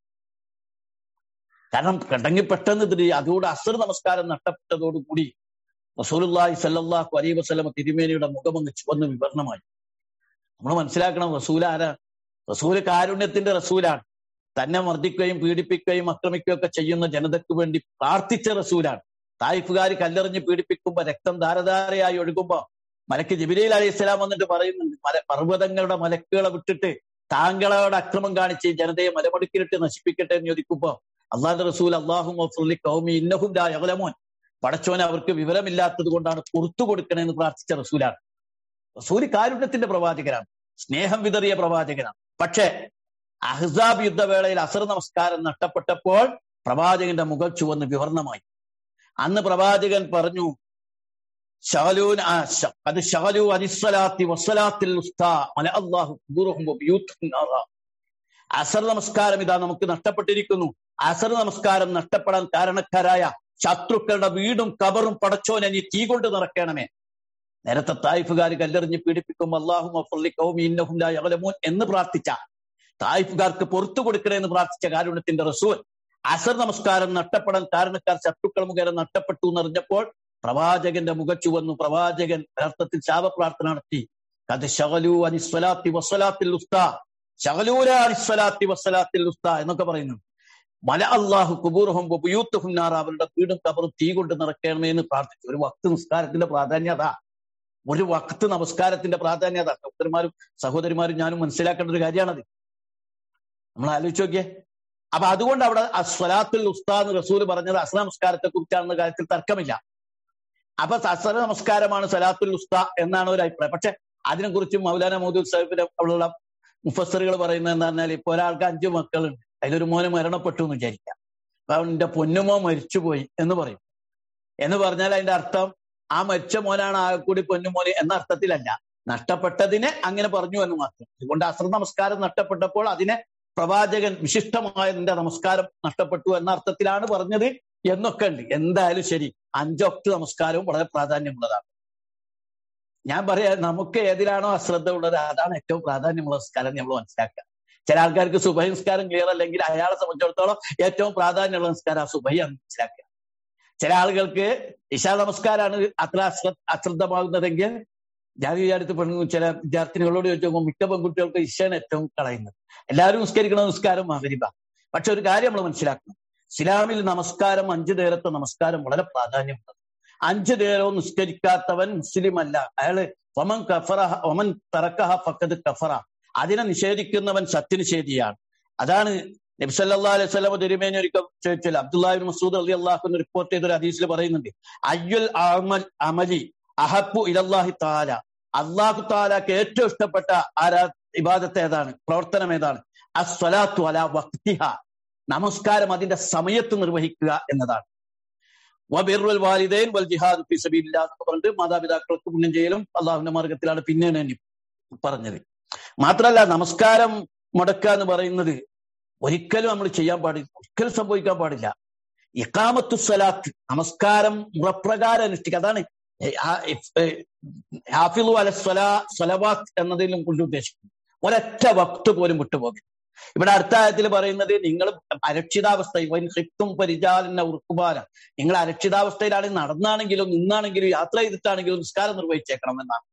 കാരണം കിടങ്ങി പെട്ടെന്ന് ധൃതി അതുകൊണ്ട് അസർ നമസ്കാരം നഷ്ടപ്പെട്ടതോടുകൂടി റസൂലുള്ളാഹി സല്ലല്ലാഹു അലൈഹി വസല്ലം തിരുമേനിയുടെ മുഖമങ്ങ് ചുവന്ന് വിവരണമായി നമ്മൾ മനസ്സിലാക്കണം റസൂൽ ആരാ റസൂല് കാരുണ്യത്തിന്റെ റസൂലാണ് തന്നെ മർദ്ദിക്കുകയും പീഡിപ്പിക്കുകയും ആക്രമിക്കുകയും ഒക്കെ ചെയ്യുന്ന ജനതയ്ക്ക് വേണ്ടി പ്രാർത്ഥിച്ച റസൂലാണ് തായിഫുകാർ കല്ലെറിഞ്ഞ് പീഡിപ്പിക്കുമ്പോ രക്തം ധാരധാരയായി ഒഴുകുമ്പോ മലക്ക് ജിബിലയിൽ അലൈഹി ഇസ്ലാം വന്നിട്ട് പറയുന്നുണ്ട് മല പർവ്വതങ്ങളുടെ മലക്കുകളെ വിട്ടിട്ട് താങ്കളോട് അക്രമം കാണിച്ച് ജനതയെ മലമടുക്കിലിട്ട് നശിപ്പിക്കട്ടെ എന്ന് ചോദിക്കുമ്പോ അള്ളാഹുന്റെ റസൂൽ അള്ളാഹും കൗമി ഇന്നഹും യഹലമോൻ പടച്ചോനെ അവർക്ക് വിവരമില്ലാത്തത് കൊണ്ടാണ് പുറത്തു കൊടുക്കണമെന്ന് പ്രാർത്ഥിച്ച റസൂലാണ് റസൂല് കാരുണ്യത്തിന്റെ പ്രവാചകനാണ് സ്നേഹം വിതറിയ പ്രവാചകനാണ് പക്ഷേ അഹ്സാബ് യുദ്ധവേളയിൽ അസർ നമസ്കാരം നഷ്ടപ്പെട്ടപ്പോൾ പ്രവാചകന്റെ മുഖം ചുവന്ന് വിവർണമായി അന്ന് പ്രവാചകൻ പറഞ്ഞു ശകലൂൻ അത് ശകലു അനിസ്വലാത്തി വസ്സലാത്തിൽ അസർ നമസ്കാരം ഇതാ നമുക്ക് നഷ്ടപ്പെട്ടിരിക്കുന്നു അസർ നമസ്കാരം നഷ്ടപ്പെടാൻ കാരണക്കാരായ ശത്രുക്കളുടെ വീടും കബറും പടച്ചോനെ നീ തീ കൊണ്ട് നിറക്കണമേ നേരത്തെ തായിഫുകാർ കല്ലെറിഞ്ഞ് പീഡിപ്പിക്കും അള്ളാഹും എന്ന് പ്രാർത്ഥിച്ച തായിഫുകാർക്ക് പുറത്തു കൊടുക്കണേ പ്രാർത്ഥിച്ച കാരുണ്യത്തിന്റെ റസൂൽ അസർ നമസ്കാരം നഷ്ടപ്പെടാൻ കാരണക്കാർ ശത്രുക്കൾ മുഖേന നഷ്ടപ്പെട്ടു എന്നറിഞ്ഞപ്പോൾ പ്രവാചകന്റെ മുഖച്ചു വന്നു പ്രവാചകൻ അർത്ഥത്തിൽ ശാപപ്രാർത്ഥന നടത്തി കത് ശകലു അനിസ്വലാത്തി വസ്വലാത്തിൽ ഉസ്താ ശകലൂര അനിസ്വലാത്തി വസ്വലാത്തിൽ ഉസ്താ എന്നൊക്കെ പറയുന്നു മല അള്ളാഹു കുബൂർഹും യുത്തുഹുന്നാർ അവരുടെ വീടും കബറും തീ കൊണ്ട് നിറക്കണമേ എന്ന് പ്രാർത്ഥിച്ചു ഒരു വക്ത് നിസ്കാരത്തിന്റെ പ്രാധാന്യത ഒരു വക്ത് നമസ്കാരത്തിന്റെ പ്രാധാന്യത സഹോദരന്മാരും സഹോദരിമാരും ഞാനും മനസ്സിലാക്കേണ്ട ഒരു കാര്യമാണത് നമ്മൾ ആലോചിച്ച് നോക്കിയേ അപ്പൊ അതുകൊണ്ട് അവിടെ അസ്വലാത്തുൽ ഉസ്താദ് റസൂൽ പറഞ്ഞത് അസ്ല നമസ്കാരത്തെ കുറിച്ചാണെന്ന കാര്യത്തിൽ തർക്കമില്ല അപ്പൊ അസല നമസ്കാരമാണ് സലാത്തുൽ ഉസ്ത എന്നാണ് ഒരു അഭിപ്രായം പക്ഷെ അതിനെക്കുറിച്ച് മൗലാന മൗദൂദ് സാഹിബിന്റെ അവിടെയുള്ള മുഫസറുകൾ പറയുന്നത് എന്താ പറഞ്ഞാൽ ഇപ്പൊ ഒരാൾക്ക് അഞ്ചു മക്കളുണ്ട് അതിലൊരു മോന് മരണപ്പെട്ടു എന്ന് വിചാരിക്കാം അപ്പൊ അവന്റെ പൊന്നുമോ മരിച്ചുപോയി എന്ന് പറയും എന്ന് പറഞ്ഞാൽ അതിന്റെ അർത്ഥം ആ മരിച്ച മോനാണ് ആ കൂടി പൊന്നുമോന് എന്ന അർത്ഥത്തിലല്ല നഷ്ടപ്പെട്ടതിനെ അങ്ങനെ പറഞ്ഞു എന്ന് മാത്രം അതുകൊണ്ട് അസ്ര നമസ്കാരം നഷ്ടപ്പെട്ടപ്പോൾ അതിനെ പ്രവാചകൻ വിശിഷ്ടമായ നിന്റെ നമസ്കാരം നഷ്ടപ്പെട്ടു എന്ന അർത്ഥത്തിലാണ് പറഞ്ഞത് എന്നൊക്കെ ഉണ്ട് എന്തായാലും ശരി അഞ്ചൊക്ട് നമസ്കാരവും വളരെ പ്രാധാന്യമുള്ളതാണ് ഞാൻ പറയാ നമുക്ക് ഏതിലാണോ അശ്രദ്ധ ഉള്ളത് അതാണ് ഏറ്റവും പ്രാധാന്യമുള്ള നമസ്കാരം നമ്മൾ മനസ്സിലാക്കുക ചില ആൾക്കാർക്ക് സുബഹി നിസ്കാരം ക്ലിയർ അല്ലെങ്കിൽ അയാളെ സംബന്ധിച്ചിടത്തോളം ഏറ്റവും പ്രാധാന്യമുള്ള നിസ്കാരം ആ സുബഹിയാണ് മനസ്സിലാക്കുക ചില ആളുകൾക്ക് ഇശാ നമസ്കാരമാണ് അത്ര അശ്ര അശ്രദ്ധമാകുന്നതെങ്കിൽ ഞാൻ വിചാരിച്ച് പെണ്ണു ചില വിദ്യാർത്ഥിനികളോട് ചോദിച്ചു മിക്ക പെൺകുട്ടികൾക്ക് ഇശയാണ് ഏറ്റവും കളയുന്നത് എല്ലാവരും നിസ്കരിക്കുന്ന നിസ്കാരം മകരിബ പക്ഷെ ഒരു കാര്യം നമ്മൾ മനസ്സിലാക്കണം ഇസ്ലാമിൽ നമസ്കാരം അഞ്ചു നേരത്തെ നമസ്കാരം വളരെ പ്രാധാന്യമുണ്ട് അഞ്ചു നേരവും നിസ്കരിക്കാത്തവൻ മുസ്ലിം അല്ല അയാള് ഒമൻ കഫറ ഒമൻ തറക്കഹ ഫക്കത് കഫറ അതിനെ നിഷേധിക്കുന്നവൻ സത്യനിഷേധിയാണ് അതാണ് നബ്സല്ലാ അലൈഹി സ്വലമ തിരുമേനി ഒരിക്കൽ ചോദിച്ചില്ല അബ്ദുല്ലാഹിബ് മസൂദ് അലി അള്ളാഹു റിപ്പോർട്ട് ചെയ്ത ഒരു ഹദീസിൽ പറയുന്നുണ്ട് അയ്യുൽ അമൽ അമലി അഹബു ഇലല്ലാഹി താല അള്ളാഹു താലാക്ക് ഏറ്റവും ഇഷ്ടപ്പെട്ട ആരാ ഇബാദത്ത് ഏതാണ് പ്രവർത്തനം ഏതാണ് അസ്വലാത്തു അല വക്തിഹ നമസ്കാരം അതിന്റെ സമയത്ത് നിർവഹിക്കുക എന്നതാണ് വബിറുൽ വാലിദൈൻ വൽ ജിഹാദ് ഫി സബീലില്ലാ എന്ന് പറഞ്ഞിട്ട് മാതാപിതാക്കൾക്ക് പുണ്യം ചെയ്യലും അള്ളാഹുവിന്റെ മാർഗത്തിലാണ് പിന്നെയാണ് ഇനി പറഞ്ഞത് മാത്രല്ല നമസ്കാരം മുടക്കുക എന്ന് പറയുന്നത് ഒരിക്കലും നമ്മൾ ചെയ്യാൻ പാടില്ല ഒരിക്കലും സംഭവിക്കാൻ പാടില്ല ഇക്കാമത്തു സ്വലാത്ത് നമസ്കാരം മുറപ്രകാരം അനുഷ്ഠിക്കുക അതാണ് ഹാഫിളു അല സ്വലാ സ്വലവാത്ത് എന്നതിലും കൊണ്ട് ഉദ്ദേശിക്കുന്നത് ഒരൊറ്റ വക്ത് പോലും വിട്ടുപോകരുത് ഇവിടെ അടുത്ത ആയത്തിൽ പറയുന്നത് നിങ്ങൾ അരക്ഷിതാവസ്ഥ ഹിത്തും പരിചാലന ഉറുക്കുപാല നിങ്ങൾ അരക്ഷിതാവസ്ഥയിലാണ് നടന്നാണെങ്കിലും നിന്നാണെങ്കിലും യാത്ര ചെയ്തിട്ടാണെങ്കിലും നിസ്കാരം നിർവഹിച്ചേക്കണം എന്നാണ്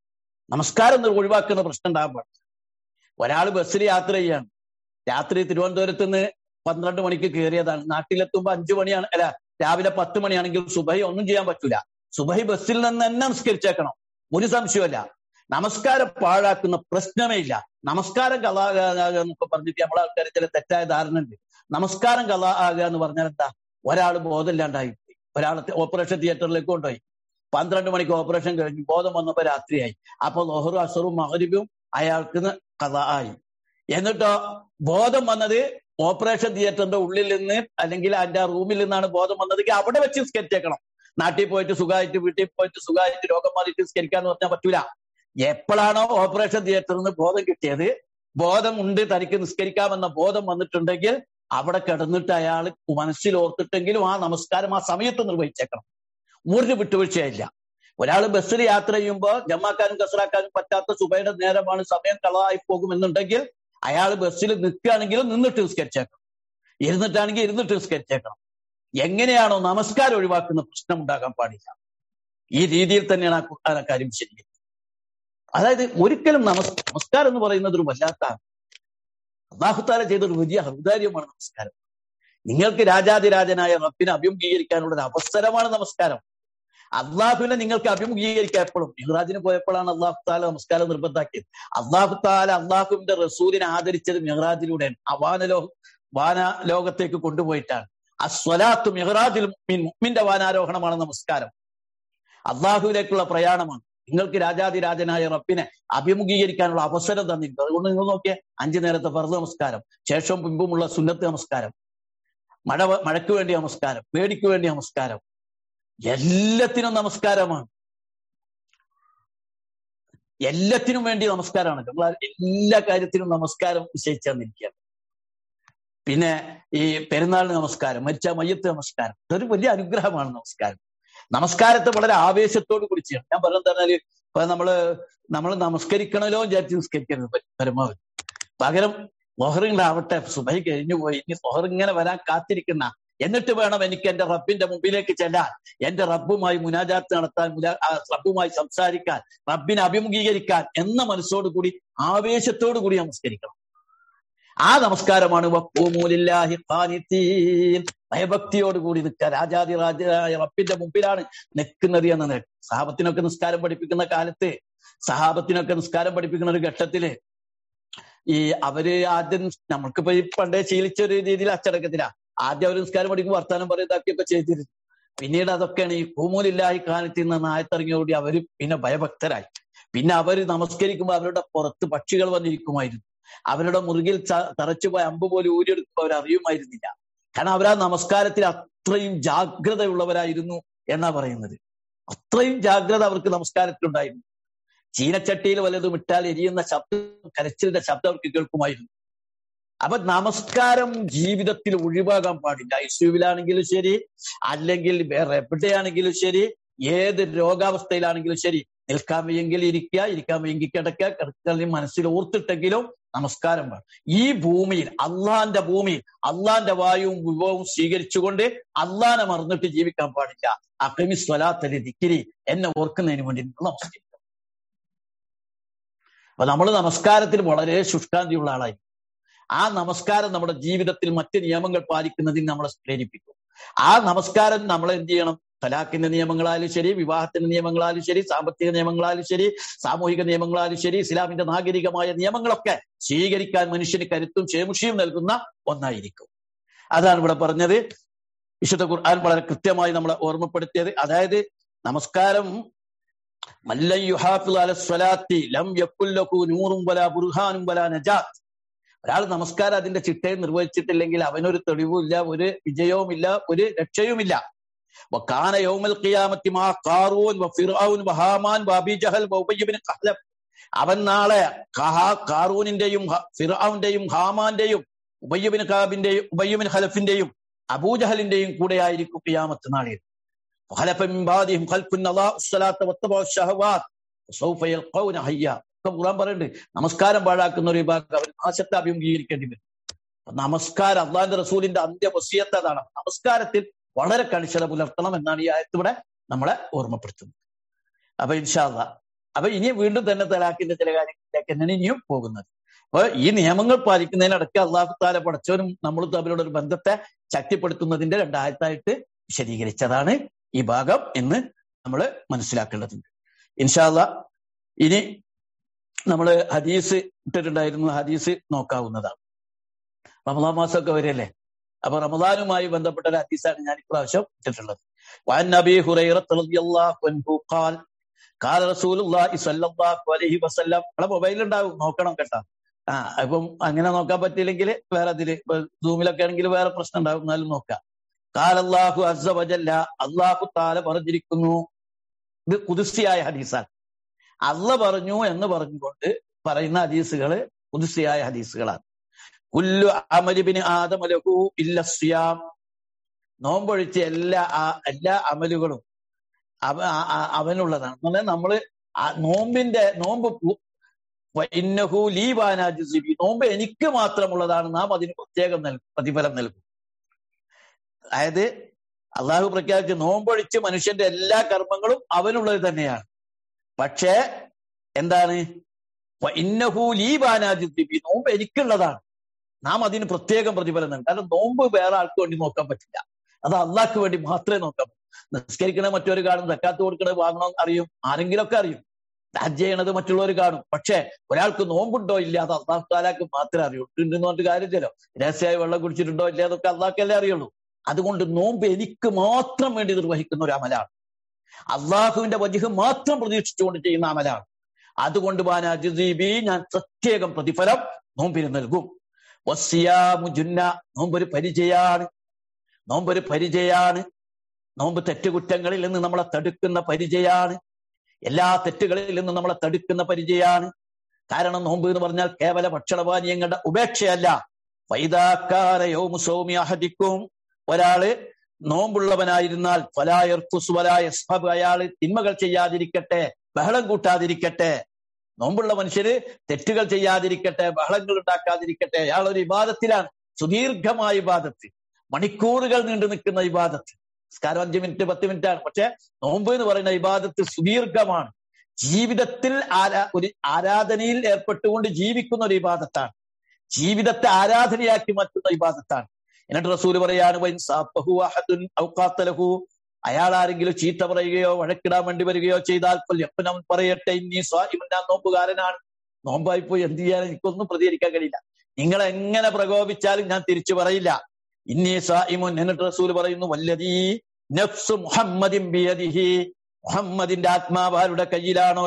നമസ്കാരം ഒഴിവാക്കുന്ന പ്രശ്നം ഉണ്ടാകാൻ പാടില്ല ഒരാൾ ബസ്സിൽ യാത്ര ചെയ്യാണ് രാത്രി തിരുവനന്തപുരത്ത് നിന്ന് പന്ത്രണ്ട് മണിക്ക് കയറിയതാണ് നാട്ടിലെത്തുമ്പോ അഞ്ചു മണിയാണ് അല്ല രാവിലെ പത്ത് മണിയാണെങ്കിൽ സുബഹി ഒന്നും ചെയ്യാൻ പറ്റൂല സുബഹി ബസ്സിൽ നിന്ന് തന്നെ നിസ്കരിച്ചേക്കണം ഒരു സംശയമല്ല നമസ്കാരം പാഴാക്കുന്ന പ്രശ്നമേ ഇല്ല നമസ്കാരം കല എന്നൊക്കെ പറഞ്ഞിട്ട് നമ്മളെ ആൾക്കാർ ചില തെറ്റായ ധാരണ ഉണ്ട് നമസ്കാരം കല ആകുക എന്ന് പറഞ്ഞാൽ എന്താ ഒരാൾ ബോധമില്ലാണ്ടായി ഒരാളെ ഓപ്പറേഷൻ തിയേറ്ററിലേക്ക് കൊണ്ടുപോയി പന്ത്രണ്ട് മണിക്ക് ഓപ്പറേഷൻ കഴിഞ്ഞു ബോധം വന്നപ്പോ രാത്രിയായി അപ്പൊ ലോഹറും അസറും മകരിബും അയാൾക്ക് കഥ ആയി എന്നിട്ടോ ബോധം വന്നത് ഓപ്പറേഷൻ തിയേറ്ററിന്റെ ഉള്ളിൽ നിന്ന് അല്ലെങ്കിൽ അതിന്റെ റൂമിൽ നിന്നാണ് ബോധം വന്നതെങ്കിൽ അവിടെ വെച്ച് സ്കരിച്ചേക്കണം നാട്ടിൽ പോയിട്ട് സുഖമായിട്ട് വീട്ടിൽ പോയിട്ട് സുഖമായിട്ട് രോഗം മാറിയിട്ട് സ്കരിക്കാന്ന് പറഞ്ഞാൽ പറ്റൂല എപ്പോഴാണോ ഓപ്പറേഷൻ തിയേറ്ററിൽ നിന്ന് ബോധം കിട്ടിയത് ബോധം ഉണ്ട് തനിക്ക് നിസ്കരിക്കാമെന്ന ബോധം വന്നിട്ടുണ്ടെങ്കിൽ അവിടെ കിടന്നിട്ട് അയാൾ മനസ്സിൽ ഓർത്തിട്ടെങ്കിലും ആ നമസ്കാരം ആ സമയത്ത് നിർവഹിച്ചേക്കണം ഒരു വിട്ടുവീഴ്ചയില്ല ഒരാൾ ബസ്സിൽ യാത്ര ചെയ്യുമ്പോൾ ജമാക്കാനും കസറാക്കാനും പറ്റാത്ത സുബയുടെ നേരമാണ് സമയം കളായി പോകുമെന്നുണ്ടെങ്കിൽ അയാൾ ബസ്സിൽ നിൽക്കുകയാണെങ്കിലും നിന്നിട്ട് നിസ്കരിച്ചേക്കണം ഇരുന്നിട്ടാണെങ്കിൽ ഇരുന്നിട്ട് നിസ്കരിച്ചേക്കണം എങ്ങനെയാണോ നമസ്കാരം ഒഴിവാക്കുന്ന പ്രശ്നം ഉണ്ടാകാൻ പാടില്ല ഈ രീതിയിൽ തന്നെയാണ് ആ കാര്യം ശരിക്കും അതായത് ഒരിക്കലും നമസ് നമസ്കാരം എന്ന് പറയുന്നത് ഒരു വല്ലാത്ത അള്ളാഹുത്താല ചെയ്തൊരു വലിയ ഔദാര്യമാണ് നമസ്കാരം നിങ്ങൾക്ക് രാജാതിരാജനായ റബ്ബിനെ അഭിമുഖീകരിക്കാനുള്ള ഒരു അവസരമാണ് നമസ്കാരം അള്ളാഹുവിനെ നിങ്ങൾക്ക് അഭിമുഖീകരിക്കാൻ എപ്പോഴും മിഹ്റാജിന് പോയപ്പോഴാണ് അള്ളാഹു താല നമസ്കാരം നിർബന്ധാക്കിയത് അള്ളാഹു താല അള്ളാഹുവിന്റെ റസൂലിനെ ആദരിച്ചത് മിഹ്റാജിലൂടെയാണ് അവാനലോ വാന ലോകത്തേക്ക് കൊണ്ടുപോയിട്ടാണ് അസ്വലാത്ത് മിഹ്റാജിൽ മുമ്മിന്റെ വാനാരോഹണമാണ് നമസ്കാരം അള്ളാഹുവിലേക്കുള്ള പ്രയാണമാണ് നിങ്ങൾക്ക് രാജാതിരാജനായ റബ്ബിനെ അഭിമുഖീകരിക്കാനുള്ള അവസരം തന്നിട്ടുണ്ട് അതുകൊണ്ട് നിങ്ങൾ നോക്കിയേ അഞ്ചു നേരത്തെ ഫർദ് നമസ്കാരം ശേഷം പിമ്പുമുള്ള സുന്നത്ത് നമസ്കാരം മഴ മഴയ്ക്ക് വേണ്ടി നമസ്കാരം പേടിക്ക് വേണ്ടി നമസ്കാരം എല്ലാത്തിനും നമസ്കാരമാണ് എല്ലാത്തിനും വേണ്ടി നമസ്കാരമാണ് നമ്മൾ എല്ലാ കാര്യത്തിനും നമസ്കാരം നിശ്ചയിച്ചു തന്നിരിക്കുകയാണ് പിന്നെ ഈ പെരുന്നാളിന് നമസ്കാരം മരിച്ച മയ്യത്ത് നമസ്കാരം ഇതൊരു വലിയ അനുഗ്രഹമാണ് നമസ്കാരം നമസ്കാരത്തെ വളരെ ആവേശത്തോട് കൂടി ചെയ്യണം ഞാൻ പറയുന്നത് പറഞ്ഞാല് ഇപ്പൊ നമ്മള് നമ്മൾ നമസ്കരിക്കണമല്ലോ വിചാരിച്ച് നിസ്കരിക്കരുത് പരമാവധി പകരം ലൊഹറിങ്ങളാവട്ടെ സുബൈ കഴിഞ്ഞു പോയി ഇനി ലൊഹർ ഇങ്ങനെ വരാൻ കാത്തിരിക്കുന്ന എന്നിട്ട് വേണം എനിക്ക് എന്റെ റബ്ബിന്റെ മുമ്പിലേക്ക് ചെല്ലാൻ എന്റെ റബ്ബുമായി മുനാജാത്ത് നടത്താൻ റബ്ബുമായി സംസാരിക്കാൻ റബ്ബിനെ അഭിമുഖീകരിക്കാൻ എന്ന മനസ്സോടുകൂടി ആവേശത്തോടു കൂടി നമസ്കരിക്കണം ആ നമസ്കാരമാണ് ഭയഭക്തിയോടുകൂടി നിൽക്കുക രാജാതി രാജായ റബ്ബിന്റെ മുമ്പിലാണ് നിൽക്കുന്നത് എന്നത് സഹാബത്തിനൊക്കെ നിസ്കാരം പഠിപ്പിക്കുന്ന കാലത്ത് സഹാബത്തിനൊക്കെ നിസ്കാരം പഠിപ്പിക്കുന്ന ഒരു ഘട്ടത്തില് ഈ അവര് ആദ്യം നമ്മൾക്കിപ്പോ ഈ പണ്ടേ ശീലിച്ച ഒരു രീതിയിൽ അച്ചടക്കത്തിലാ ആദ്യം അവർ നിസ്കാരം പഠിക്കുമ്പോൾ വർത്താനം പറയുന്നതാക്കിയൊക്കെ ചെയ്തിരുന്നു പിന്നീട് അതൊക്കെയാണ് ഈ ഭൂമൂലില്ലായി കാലത്തിൽ നിന്ന് നായത്തിറങ്ങിയോടി അവര് പിന്നെ ഭയഭക്തരായി പിന്നെ അവര് നമസ്കരിക്കുമ്പോൾ അവരുടെ പുറത്ത് പക്ഷികൾ വന്നിരിക്കുമായിരുന്നു അവരുടെ മുറുകിൽ തറച്ചുപോയ അമ്പ് പോലെ ഊരിയെടുക്കുമ്പോൾ അവർ അറിയുമായിരുന്നില്ല കാരണം അവരാ നമസ്കാരത്തിൽ അത്രയും ജാഗ്രതയുള്ളവരായിരുന്നു എന്നാ പറയുന്നത് അത്രയും ജാഗ്രത അവർക്ക് നമസ്കാരത്തിലുണ്ടായിരുന്നു ചീനച്ചട്ടിയിൽ വല്ലതും ഇട്ടാൽ എരിയുന്ന ശബ്ദം കരച്ചിലിന്റെ ശബ്ദം അവർക്ക് കേൾക്കുമായിരുന്നു അപ്പൊ നമസ്കാരം ജീവിതത്തിൽ ഒഴിവാകാൻ പാടില്ല ഐസിയുവിലാണെങ്കിലും ശരി അല്ലെങ്കിൽ വേറെ എവിടെയാണെങ്കിലും ശരി ഏത് രോഗാവസ്ഥയിലാണെങ്കിലും ശരി നിൽക്കാൻ വയ്യെങ്കിൽ ഇരിക്കുക ഇരിക്കാൻ വയ്യെങ്കിൽ കിടക്കുക കിടക്കാൻ മനസ്സിൽ ഓർത്തിട്ടെങ്കിലും നമസ്കാരം വേണം ഈ ഭൂമിയിൽ അള്ളാന്റെ ഭൂമിയിൽ അള്ളാന്റെ വായുവും വിഭവവും സ്വീകരിച്ചുകൊണ്ട് അള്ളാനെ മറന്നിട്ട് ജീവിക്കാൻ പാടില്ല അക്രമി സ്വലാത്തലി ദിക്കിരി എന്നെ ഓർക്കുന്നതിന് വേണ്ടി നിങ്ങൾ നമസ്കരിക്കണം അപ്പൊ നമ്മൾ നമസ്കാരത്തിൽ വളരെ ശുഷ്കാന്തിയുള്ള ആളായി ആ നമസ്കാരം നമ്മുടെ ജീവിതത്തിൽ മറ്റ് നിയമങ്ങൾ പാലിക്കുന്നതിന് നമ്മളെ പ്രേരിപ്പിക്കും ആ നമസ്കാരം നമ്മൾ എന്ത് ചെയ്യണം തലാഖിന്റെ നിയമങ്ങളായാലും ശരി വിവാഹത്തിന്റെ നിയമങ്ങളായാലും ശരി സാമ്പത്തിക നിയമങ്ങളായാലും ശരി സാമൂഹിക നിയമങ്ങളായാലും ശരി ഇസ്ലാമിന്റെ നാഗരികമായ നിയമങ്ങളൊക്കെ സ്വീകരിക്കാൻ മനുഷ്യന് കരുത്തും ക്ഷേമുഷിയും നൽകുന്ന ഒന്നായിരിക്കും അതാണ് ഇവിടെ പറഞ്ഞത് വിശുദ്ധ ഖുർആൻ വളരെ കൃത്യമായി നമ്മളെ ഓർമ്മപ്പെടുത്തിയത് അതായത് നമസ്കാരം ലം യക്കുല്ലഹു നൂറും വല ബുർഹാനും വല നജാത്ത് ഒരാൾ നമസ്കാരം അതിന്റെ ചിട്ടയിൽ നിർവഹിച്ചിട്ടില്ലെങ്കിൽ അവനൊരു തെളിവുമില്ല ഒരു വിജയവുമില്ല ഒരു രക്ഷയുമില്ല വക്കാന യൗമൽ ഖിയാമത്തി മാ ഖാറൂൻ വഫിർഔൻ വഹാമാൻ വഅബി ജഹൽ വഉബയ്യ ഇബ്നു ഖഹ്ലബ് അവൻ നാളെ ഖാറൂനിന്റെയും ഫിർഔന്റെയും ഹാമാന്റെയും ഉബയ്യബിൻ കാബിന്റെയും ഉബയ്യബിൻ ഖലഫിന്റെയും അബൂജഹലിന്റെയും കൂടെ ആയിരിക്കും ഖിയാമത്ത് നാളിൽ ഖലഫ മിൻ ബാദിഹിം ഖൽഫുൻ അല്ലാഹു സ്വലാത്ത വത്തബഉ ശഹവാത്ത് സൗഫ യൽഖൗന ഹയ്യ ഒക്കെ ഖുർആൻ പറയുന്നുണ്ട് നമസ്കാരം പാഴാക്കുന്ന ഒരു വിഭാഗം അവർ നാശത്തെ അഭിമുഖീകരിക്കേണ്ടി വരും നമസ്കാരം അള്ളാന്റെ റസൂലിന്റെ അന്ത്യ വസിയത്ത് അതാണ് നമസ്കാരത്തിൽ വളരെ കണിശത പുലർത്തണം എന്നാണ് ഈ ആയത്തിവിടെ നമ്മളെ ഓർമ്മപ്പെടുത്തുന്നത് അപ്പൊ ഇൻഷാല്ല അപ്പൊ ഇനി വീണ്ടും തന്നെ തലാഖിന്റെ ചില കാര്യങ്ങളിലേക്ക് തന്നെയാണ് ഇനിയും പോകുന്നത് അപ്പൊ ഈ നിയമങ്ങൾ പാലിക്കുന്നതിനിടയ്ക്ക് അള്ളാഹു താല പടച്ചവനും നമ്മളും തമ്മിലുള്ള ഒരു ബന്ധത്തെ ശക്തിപ്പെടുത്തുന്നതിന്റെ രണ്ടായത്തായിട്ട് വിശദീകരിച്ചതാണ് ഈ ഭാഗം എന്ന് നമ്മൾ മനസ്സിലാക്കേണ്ടതുണ്ട് ഇൻഷാല്ല ഇനി നമ്മൾ ഹദീസ് ഇട്ടിട്ടുണ്ടായിരുന്നു ഹദീസ് നോക്കാവുന്നതാണ് റമദാൻ മാസമൊക്കെ വരെയല്ലേ അപ്പൊ റമദാനുമായി ബന്ധപ്പെട്ട ഒരു ഹദീസാണ് ഞാൻ ഇപ്രാവശ്യം ഇട്ടിട്ടുള്ളത് وعن ابي هريره رضي الله عنه قال قال رسول الله صلى الله عليه وسلم നമ്മളെ മൊബൈൽ ഉണ്ടാവും നോക്കണം കേട്ടോ ആ അപ്പം അങ്ങനെ നോക്കാൻ പറ്റിയില്ലെങ്കിൽ വേറെ അതില് സൂമിലൊക്കെ ആണെങ്കിൽ വേറെ പ്രശ്നം ഉണ്ടാവും എന്നാലും നോക്കാം കാലല്ലാഹു അസ്സ വജല്ല അള്ളാഹു താല പറഞ്ഞിരിക്കുന്നു ഇത് കുതിസിയായ ഹദീസാണ് അല്ല പറഞ്ഞു എന്ന് പറഞ്ഞുകൊണ്ട് പറയുന്ന ഹദീസുകൾ കുതിസിയായ ഹദീസുകളാണ് കുല്ലു അമലിബിന് ആദമലഹു ഇല്ല സിയാം നോമ്പൊഴിച്ച എല്ലാ എല്ലാ അമലുകളും അവ അവനുള്ളതാണ് എന്ന് പറഞ്ഞാൽ നമ്മള് നോമ്പിന്റെ നോമ്പ് ഇന്നഹു ലീബാനാജുസിബി നോമ്പ് എനിക്ക് മാത്രമുള്ളതാണ് നാം അതിന് പ്രത്യേകം നൽകും പ്രതിഫലം നൽകും അതായത് അള്ളാഹു പ്രഖ്യാപിച്ച നോമ്പൊഴിച്ച് മനുഷ്യന്റെ എല്ലാ കർമ്മങ്ങളും അവനുള്ളത് തന്നെയാണ് പക്ഷേ എന്താണ് ഇന്നഹു ലീബാനാജുസിബി നോമ്പ് എനിക്കുള്ളതാണ് നാം അതിന് പ്രത്യേകം പ്രതിഫലം നൽകും കാരണം നോമ്പ് വേറെ ആൾക്ക് വേണ്ടി നോക്കാൻ പറ്റില്ല അത് അള്ളാഹ്ക്ക് വേണ്ടി മാത്രമേ നോക്കാൻ പറ്റൂ നിസ്കരിക്കണ മറ്റൊരു കാണും തക്കാത്ത് കൊടുക്കണത് വാങ്ങണം അറിയും ആരെങ്കിലുമൊക്കെ അറിയും ഹജ്ജ് ചെയ്യണത് മറ്റുള്ളവർ കാണും പക്ഷെ ഒരാൾക്ക് നോമ്പുണ്ടോ ഇല്ല അത് അള്ളാഹു താലാക്ക് മാത്രമേ അറിയൂ ഉണ്ടെന്ന് പറഞ്ഞിട്ട് കാര്യമില്ലല്ലോ രഹസ്യമായി വെള്ളം കുടിച്ചിട്ടുണ്ടോ ഇല്ല അതൊക്കെ അള്ളാഹ്ക്കല്ലേ അറിയുള്ളൂ അതുകൊണ്ട് നോമ്പ് എനിക്ക് മാത്രം വേണ്ടി നിർവഹിക്കുന്ന ഒരു അമലാണ് അള്ളാഹുവിന്റെ വജിഹ് മാത്രം പ്രതീക്ഷിച്ചുകൊണ്ട് ചെയ്യുന്ന അമലാണ് അതുകൊണ്ട് ബാനാജീബി ഞാൻ പ്രത്യേകം പ്രതിഫലം നോമ്പിന് നൽകും വസിയാമു ജുന്ന നോമ്പൊരു പരിചയാണ് നോമ്പൊരു പരിചയാണ് നോമ്പ് തെറ്റുകുറ്റങ്ങളിൽ നിന്ന് നമ്മളെ തടുക്കുന്ന പരിചയാണ് എല്ലാ തെറ്റുകളിൽ നിന്നും നമ്മളെ തടുക്കുന്ന പരിചയാണ് കാരണം നോമ്പ് എന്ന് പറഞ്ഞാൽ കേവല ഭക്ഷണപാനീയങ്ങളുടെ ഉപേക്ഷയല്ല വൈദാക്കാരയോമു സൗമ്യാഹദിക്കും ഒരാള് നോമ്പുള്ളവനായിരുന്നാൽ ഫലായർഫുസ് വലായസ്ഹബ് അയാള് തിന്മകൾ ചെയ്യാതിരിക്കട്ടെ ബഹളം കൂട്ടാതിരിക്കട്ടെ നോമ്പുള്ള മനുഷ്യര് തെറ്റുകൾ ചെയ്യാതിരിക്കട്ടെ ബഹളങ്ങൾ ഉണ്ടാക്കാതിരിക്കട്ടെ അയാൾ ഒരു വിവാദത്തിലാണ് സുദീർഘമായ വിവാദത്ത് മണിക്കൂറുകൾ നീണ്ടു നിൽക്കുന്ന വിവാദത്ത് നിസ്കാരം അഞ്ച് മിനിറ്റ് പത്ത് മിനിറ്റ് ആണ് പക്ഷെ നോമ്പ് എന്ന് പറയുന്ന വിവാദത്ത് സുദീർഘമാണ് ജീവിതത്തിൽ ആരാ ഒരു ആരാധനയിൽ ഏർപ്പെട്ടുകൊണ്ട് ജീവിക്കുന്ന ഒരു വിവാദത്താണ് ജീവിതത്തെ ആരാധനയാക്കി മാറ്റുന്ന വിവാദത്താണ് എന്നിട്ട് റസൂല് പറയാണ് അയാൾ ആരെങ്കിലും ചീത്ത പറയുകയോ വഴക്കിടാൻ വേണ്ടി വരികയോ ചെയ്താൽ എപ്പനം പറയട്ടെ ഇനി സ്വാഹിമൻ ഞാൻ നോമ്പുകാരനാണ് നോമ്പായി പോയി എന്ത് ചെയ്യാൻ എനിക്കൊന്നും പ്രതികരിക്കാൻ കഴിയില്ല നിങ്ങൾ എങ്ങനെ പ്രകോപിച്ചാലും ഞാൻ തിരിച്ചു പറയില്ല ഇന്നീ സായിമുൻ എന്നിട്ട് റസൂൽ പറയുന്നു വല്ലതീ നഫ്സു മുഹമ്മദിൻ ബിയദിഹി മുഹമ്മദിന്റെ ആത്മാവാരുടെ കയ്യിലാണോ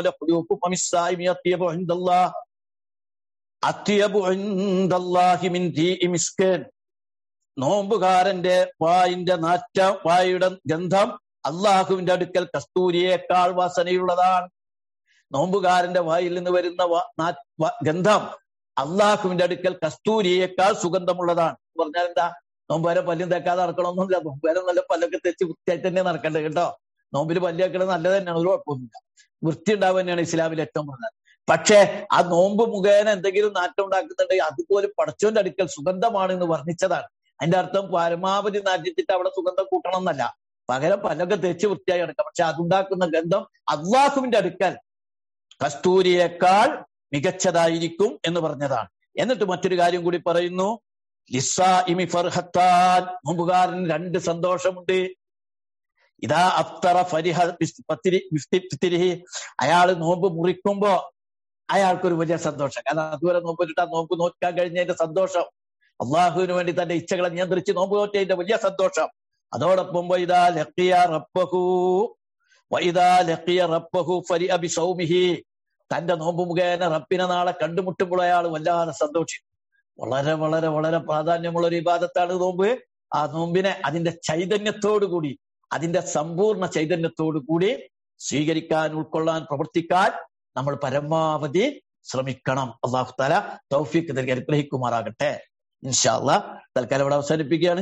നോമ്പുകാരന്റെ വായിന്റെ നാറ്റ വായുടെ ഗന്ധം അള്ളാഹുവിന്റെ അടുക്കൽ കസ്തൂരിയേക്കാൾ വാസനയുള്ളതാണ് നോമ്പുകാരന്റെ വായിൽ നിന്ന് വരുന്ന ഗന്ധം അള്ളാഹുവിന്റെ അടുക്കൽ കസ്തൂരിയേക്കാൾ സുഗന്ധമുള്ളതാണ് പറഞ്ഞാൽ എന്താ നോമ്പുകാരെ പല്ലും തേക്കാതെ നടക്കണമെന്നില്ല നോമ്പുകാരെ നല്ല പല്ലൊക്കെ തെച്ച് വൃത്തിയായിട്ട് തന്നെ നടക്കേണ്ടത് കേട്ടോ നോമ്പിൽ പല്ലിയാക്കണത് നല്ലത് തന്നെയാണ് ഒരു കുഴപ്പമൊന്നുമില്ല വൃത്തി ഉണ്ടാവുക തന്നെയാണ് ഇസ്ലാമിൽ ഏറ്റവും പ്രധാനം പക്ഷേ ആ നോമ്പ് മുഖേന എന്തെങ്കിലും നാറ്റം ഉണ്ടാക്കുന്നുണ്ടെങ്കിൽ അതുപോലെ പടച്ചോന്റെ അടുക്കൽ സുഗന്ധമാണ് എന്ന് വർണ്ണിച്ചതാണ് അതിന്റെ അർത്ഥം പരമാവധി നാറ്റിച്ചിട്ട് അവിടെ സുഗന്ധം കൂട്ടണം എന്നല്ല പകരം പല്ലൊക്കെ തെച്ച് വൃത്തിയായി എടുക്കാം പക്ഷെ അതുണ്ടാക്കുന്ന ഗന്ധം അള്ളാഹുവിന്റെ അടുക്കൽ കസ്തൂരിയേക്കാൾ മികച്ചതായിരിക്കും എന്ന് പറഞ്ഞതാണ് എന്നിട്ട് മറ്റൊരു കാര്യം കൂടി പറയുന്നു ലിസ്സാഇമി ഫർഹത്താൻ നോമ്പുകാരന് രണ്ട് സന്തോഷമുണ്ട് ഇതാ അത്തറ ഫരിഹ പത്തിരി ഫിത്തിരിഹി അയാൾ നോമ്പ് മുറിക്കുമ്പോ അയാൾക്കൊരു വലിയ സന്തോഷം കാരണം അതുവരെ നോമ്പ് കിട്ടാൻ നോമ്പ് നോക്കാൻ കഴിഞ്ഞതിന്റെ സന്തോഷം അള്ളാഹുവിന് വേണ്ടി തന്റെ ഇച്ഛകളെ നിയന്ത്രിച്ച് നോമ്പ് നോറ്റതിന്റെ വലിയ സന്തോഷം അതോടൊപ്പം ഇതാ ലക്കിയ റബ്ബഹു വൈദാ ലക്കിയ റബ്ബഹു ഫരി അബി സൗമിഹി തന്റെ നോമ്പ് മുഖേന റബ്ബിനെ നാളെ കണ്ടുമുട്ടുമ്പോൾ അയാൾ വല്ലാതെ സന്തോഷിക്കും വളരെ വളരെ വളരെ പ്രാധാന്യമുള്ള ഒരു വിവാദത്താണ് നോമ്പ് ആ നോമ്പിനെ അതിന്റെ ചൈതന്യത്തോടു കൂടി അതിന്റെ സമ്പൂർണ്ണ ചൈതന്യത്തോടു കൂടി സ്വീകരിക്കാൻ ഉൾക്കൊള്ളാൻ പ്രവർത്തിക്കാൻ നമ്മൾ പരമാവധി ശ്രമിക്കണം അള്ളാഹു താല തൗഫീഖ് നൽകി അനുഗ്രഹിക്കുമാറാകട്ടെ ഇൻഷാല്ല തൽക്കാലം ഇവിടെ അവസാനിപ്പിക്കുകയാണ്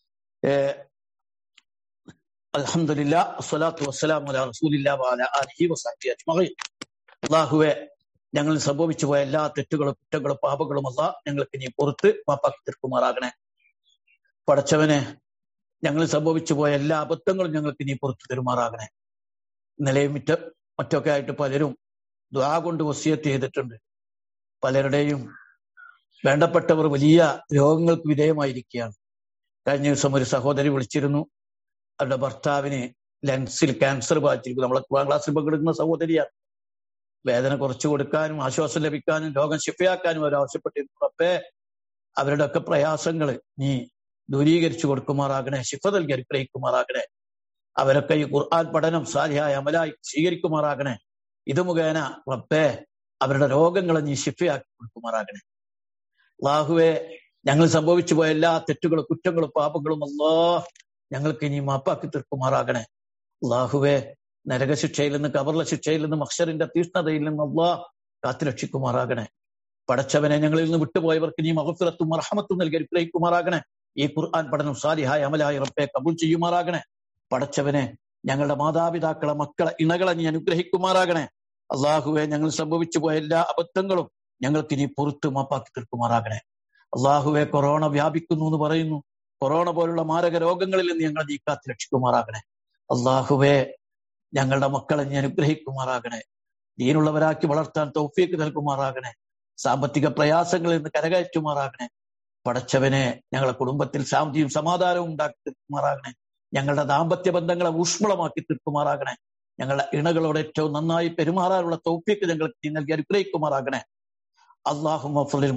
അലഹമില്ല വസ്സലാത്തു വസ്സലാം അല റസൂലില്ലാ വഅല ആലിഹി വസഹബിഹി അജ്മഈൻ അള്ളാഹുവെ ഞങ്ങൾ സംഭവിച്ചു പോയ എല്ലാ തെറ്റുകളും കുറ്റങ്ങളും പാപങ്ങളും അല്ല ഞങ്ങൾക്ക് നീ പുറത്ത് മാപ്പാക്കി തീർക്കുമാറാകണേ പടച്ചവനെ ഞങ്ങൾ സംഭവിച്ചു പോയ എല്ലാ അബദ്ധങ്ങളും ഞങ്ങൾക്ക് നീ പുറത്തു തരുമാറാകണേ ഇന്നലെയും മിറ്റ മറ്റൊക്കെ ആയിട്ട് പലരും ദ്വാ കൊണ്ട് വസിയത്ത് ചെയ്തിട്ടുണ്ട് പലരുടെയും വേണ്ടപ്പെട്ടവർ വലിയ രോഗങ്ങൾക്ക് വിധേയമായിരിക്കുകയാണ് കഴിഞ്ഞ ദിവസം ഒരു സഹോദരി വിളിച്ചിരുന്നു അവരുടെ ഭർത്താവിന് ലങ്സിൽ ക്യാൻസർ ബാധിച്ചിരിക്കുന്നു നമ്മളെ കുറാം ക്ലാസ്സിൽ പങ്കെടുക്കുന്ന സഹോദരിയാണ് വേദന കുറച്ചു കൊടുക്കാനും ആശ്വാസം ലഭിക്കാനും രോഗം ശിഫയാക്കാനും അവർ ആവശ്യപ്പെട്ടിരുന്നു അപ്പേ അവരുടെ ഒക്കെ പ്രയാസങ്ങൾ നീ ദൂരീകരിച്ചു കൊടുക്കുമാറാകണേ ശിഫ നൽകി അനുഗ്രഹിക്കുമാറാകണേ അവരൊക്കെ ഈ ഖുർആൻ പഠനം സാരിയായ അമലായി സ്വീകരിക്കുമാറാകണേ ഇത് മുഖേന റബ്ബേ അവരുടെ രോഗങ്ങളെ നീ ശിഫയാക്കി കൊടുക്കുമാറാകണേ അള്ളാഹുവെ ഞങ്ങൾ സംഭവിച്ചു പോയ എല്ലാ തെറ്റുകളും കുറ്റങ്ങളും പാപങ്ങളും അല്ലോ ഞങ്ങൾക്ക് ഇനി മാപ്പാക്കി തീർക്കുമാറാകണേ അള്ളാഹുവെ നരകശിക്ഷയിൽ നിന്ന് കബർല ശിക്ഷയിൽ നിന്ന് മക്ഷറിന്റെ തീഷ്ണതയിൽ നിന്ന് അള്ളാ കാത്തുരക്ഷിക്കുമാറാകണേ പടച്ചവനെ ഞങ്ങളിൽ നിന്ന് വിട്ടുപോയവർക്ക് നീ മഹഫിറത്തും മർഹമത്തും നൽകി അനുഗ്രഹിക്കുമാറാകണേ ഈ ഖുർആൻ പഠനം സാലിഹായ അമലായ റബ്ബെ കബൂൾ ചെയ്യുമാറാകണേ പടച്ചവനെ ഞങ്ങളുടെ മാതാപിതാക്കളെ മക്കളെ ഇണകളെ നീ അനുഗ്രഹിക്കുമാറാകണേ അള്ളാഹുവെ ഞങ്ങൾ സംഭവിച്ചു പോയ എല്ലാ അബദ്ധങ്ങളും ഞങ്ങൾക്ക് ഇനി പുറത്ത് മാപ്പാക്കി തീർക്കുമാറാകണേ അള്ളാഹുവെ കൊറോണ വ്യാപിക്കുന്നു എന്ന് പറയുന്നു കൊറോണ പോലുള്ള മാരക രോഗങ്ങളിൽ നിന്ന് ഞങ്ങളെ നീ കാത്ത് രക്ഷിക്കുമാറാകണേ അള്ളാഹുവെ ഞങ്ങളുടെ മക്കളെ നീ അനുഗ്രഹിക്കുമാറാകണേ ദീനുള്ളവരാക്കി വളർത്താൻ തൗഫീക്ക് നൽകുമാറാകണേ സാമ്പത്തിക പ്രയാസങ്ങളിൽ നിന്ന് കരകയറ്റുമാറാകണേ പടച്ചവനെ ഞങ്ങളുടെ കുടുംബത്തിൽ ശാന്തിയും സമാധാനവും ഉണ്ടാക്കി തീർക്കുമാറാകണേ ഞങ്ങളുടെ ദാമ്പത്യ ബന്ധങ്ങളെ ഊഷ്മളമാക്കി തീർക്കുമാറാകണേ ഞങ്ങളുടെ ഇണകളോട് ഏറ്റവും നന്നായി പെരുമാറാനുള്ള തൗഫീക്ക് ഞങ്ങൾക്ക് നീ നൽകി അനുഗ്രഹിക്കുമാറാകണേ അള്ളാഹു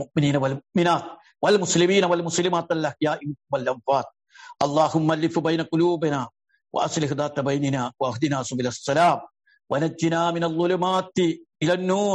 والمسلمين والمسلمات الأحياء والأموات اللهم ألف بين قلوبنا وأصلح ذات بيننا واهدنا سبل السلام ونجنا من الظلمات إلى النور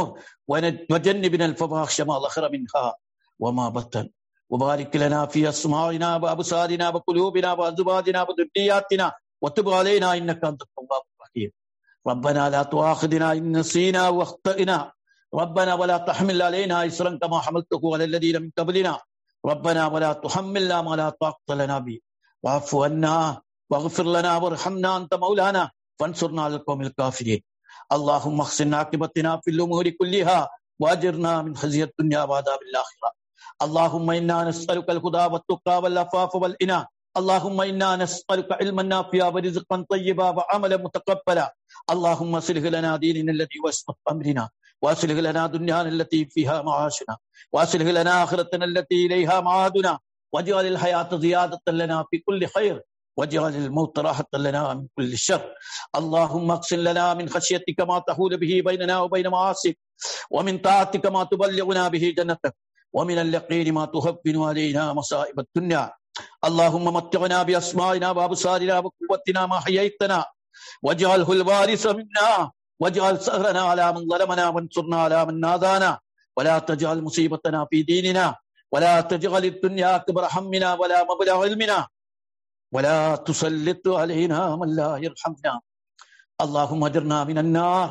وجنبنا الفواحش ما ظهر منها وما بطن وبارك لنا في أسماعنا وأبصارنا وقلوبنا وأزواجنا وذرياتنا وتب علينا إنك أنت التواب الرحيم ربنا لا تؤاخذنا إن نسينا واخطئنا ربنا ولا تحمل علينا إسرا كما حملته على الذين من قبلنا ربنا ولا تحملنا ما لا طاقة لنا به واعف عنا واغفر لنا وارحمنا أنت مولانا فانصرنا على القوم الكافرين اللهم احسن عاقبتنا في الأمور كلها واجرنا من خزي الدنيا وعذاب الآخرة اللهم إنا نسألك الهدى والتقى والعفاف والإنى اللهم إنا نسألك علما نافعا ورزقا طيبا وعملا متقبلا اللهم اصلح لنا ديننا الذي وسط أمرنا واصلح لنا دنيانا التي فيها معاشنا واصلح لنا آخرتنا التي إليها معادنا واجعل الحياة زيادة لنا في كل خير واجعل الموت راحة لنا من كل شر اللهم اقسم لنا من خشيتك ما تحول به بيننا وبين معاصيك ومن طاعتك ما تبلغنا به جنتك ومن اليقين ما تهون علينا مصائب الدنيا اللهم متعنا بأسمائنا وأبصارنا وقوتنا ما حييتنا واجعله الوارث منا واجعل سهرنا على من ظلمنا وانصرنا على من نادانا ولا تجعل مصيبتنا في ديننا ولا تجعل الدنيا أكبر همنا ولا مبلغ علمنا ولا تسلط علينا من لا يرحمنا اللهم اجرنا من النار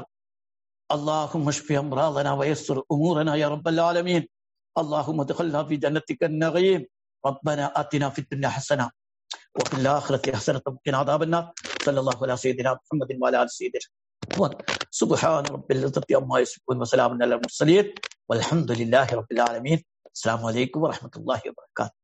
اللهم اشف امراضنا ويسر امورنا يا رب العالمين اللهم ادخلنا في جنتك النعيم ربنا اتنا في الدنيا حسنه وفي الاخره حسنه وقنا عذاب النار صلى الله على سيدنا محمد وعلى ال سيدنا سبحان رب العزه عما يصفون وسلام على المرسلين والحمد لله رب العالمين السلام عليكم ورحمه الله وبركاته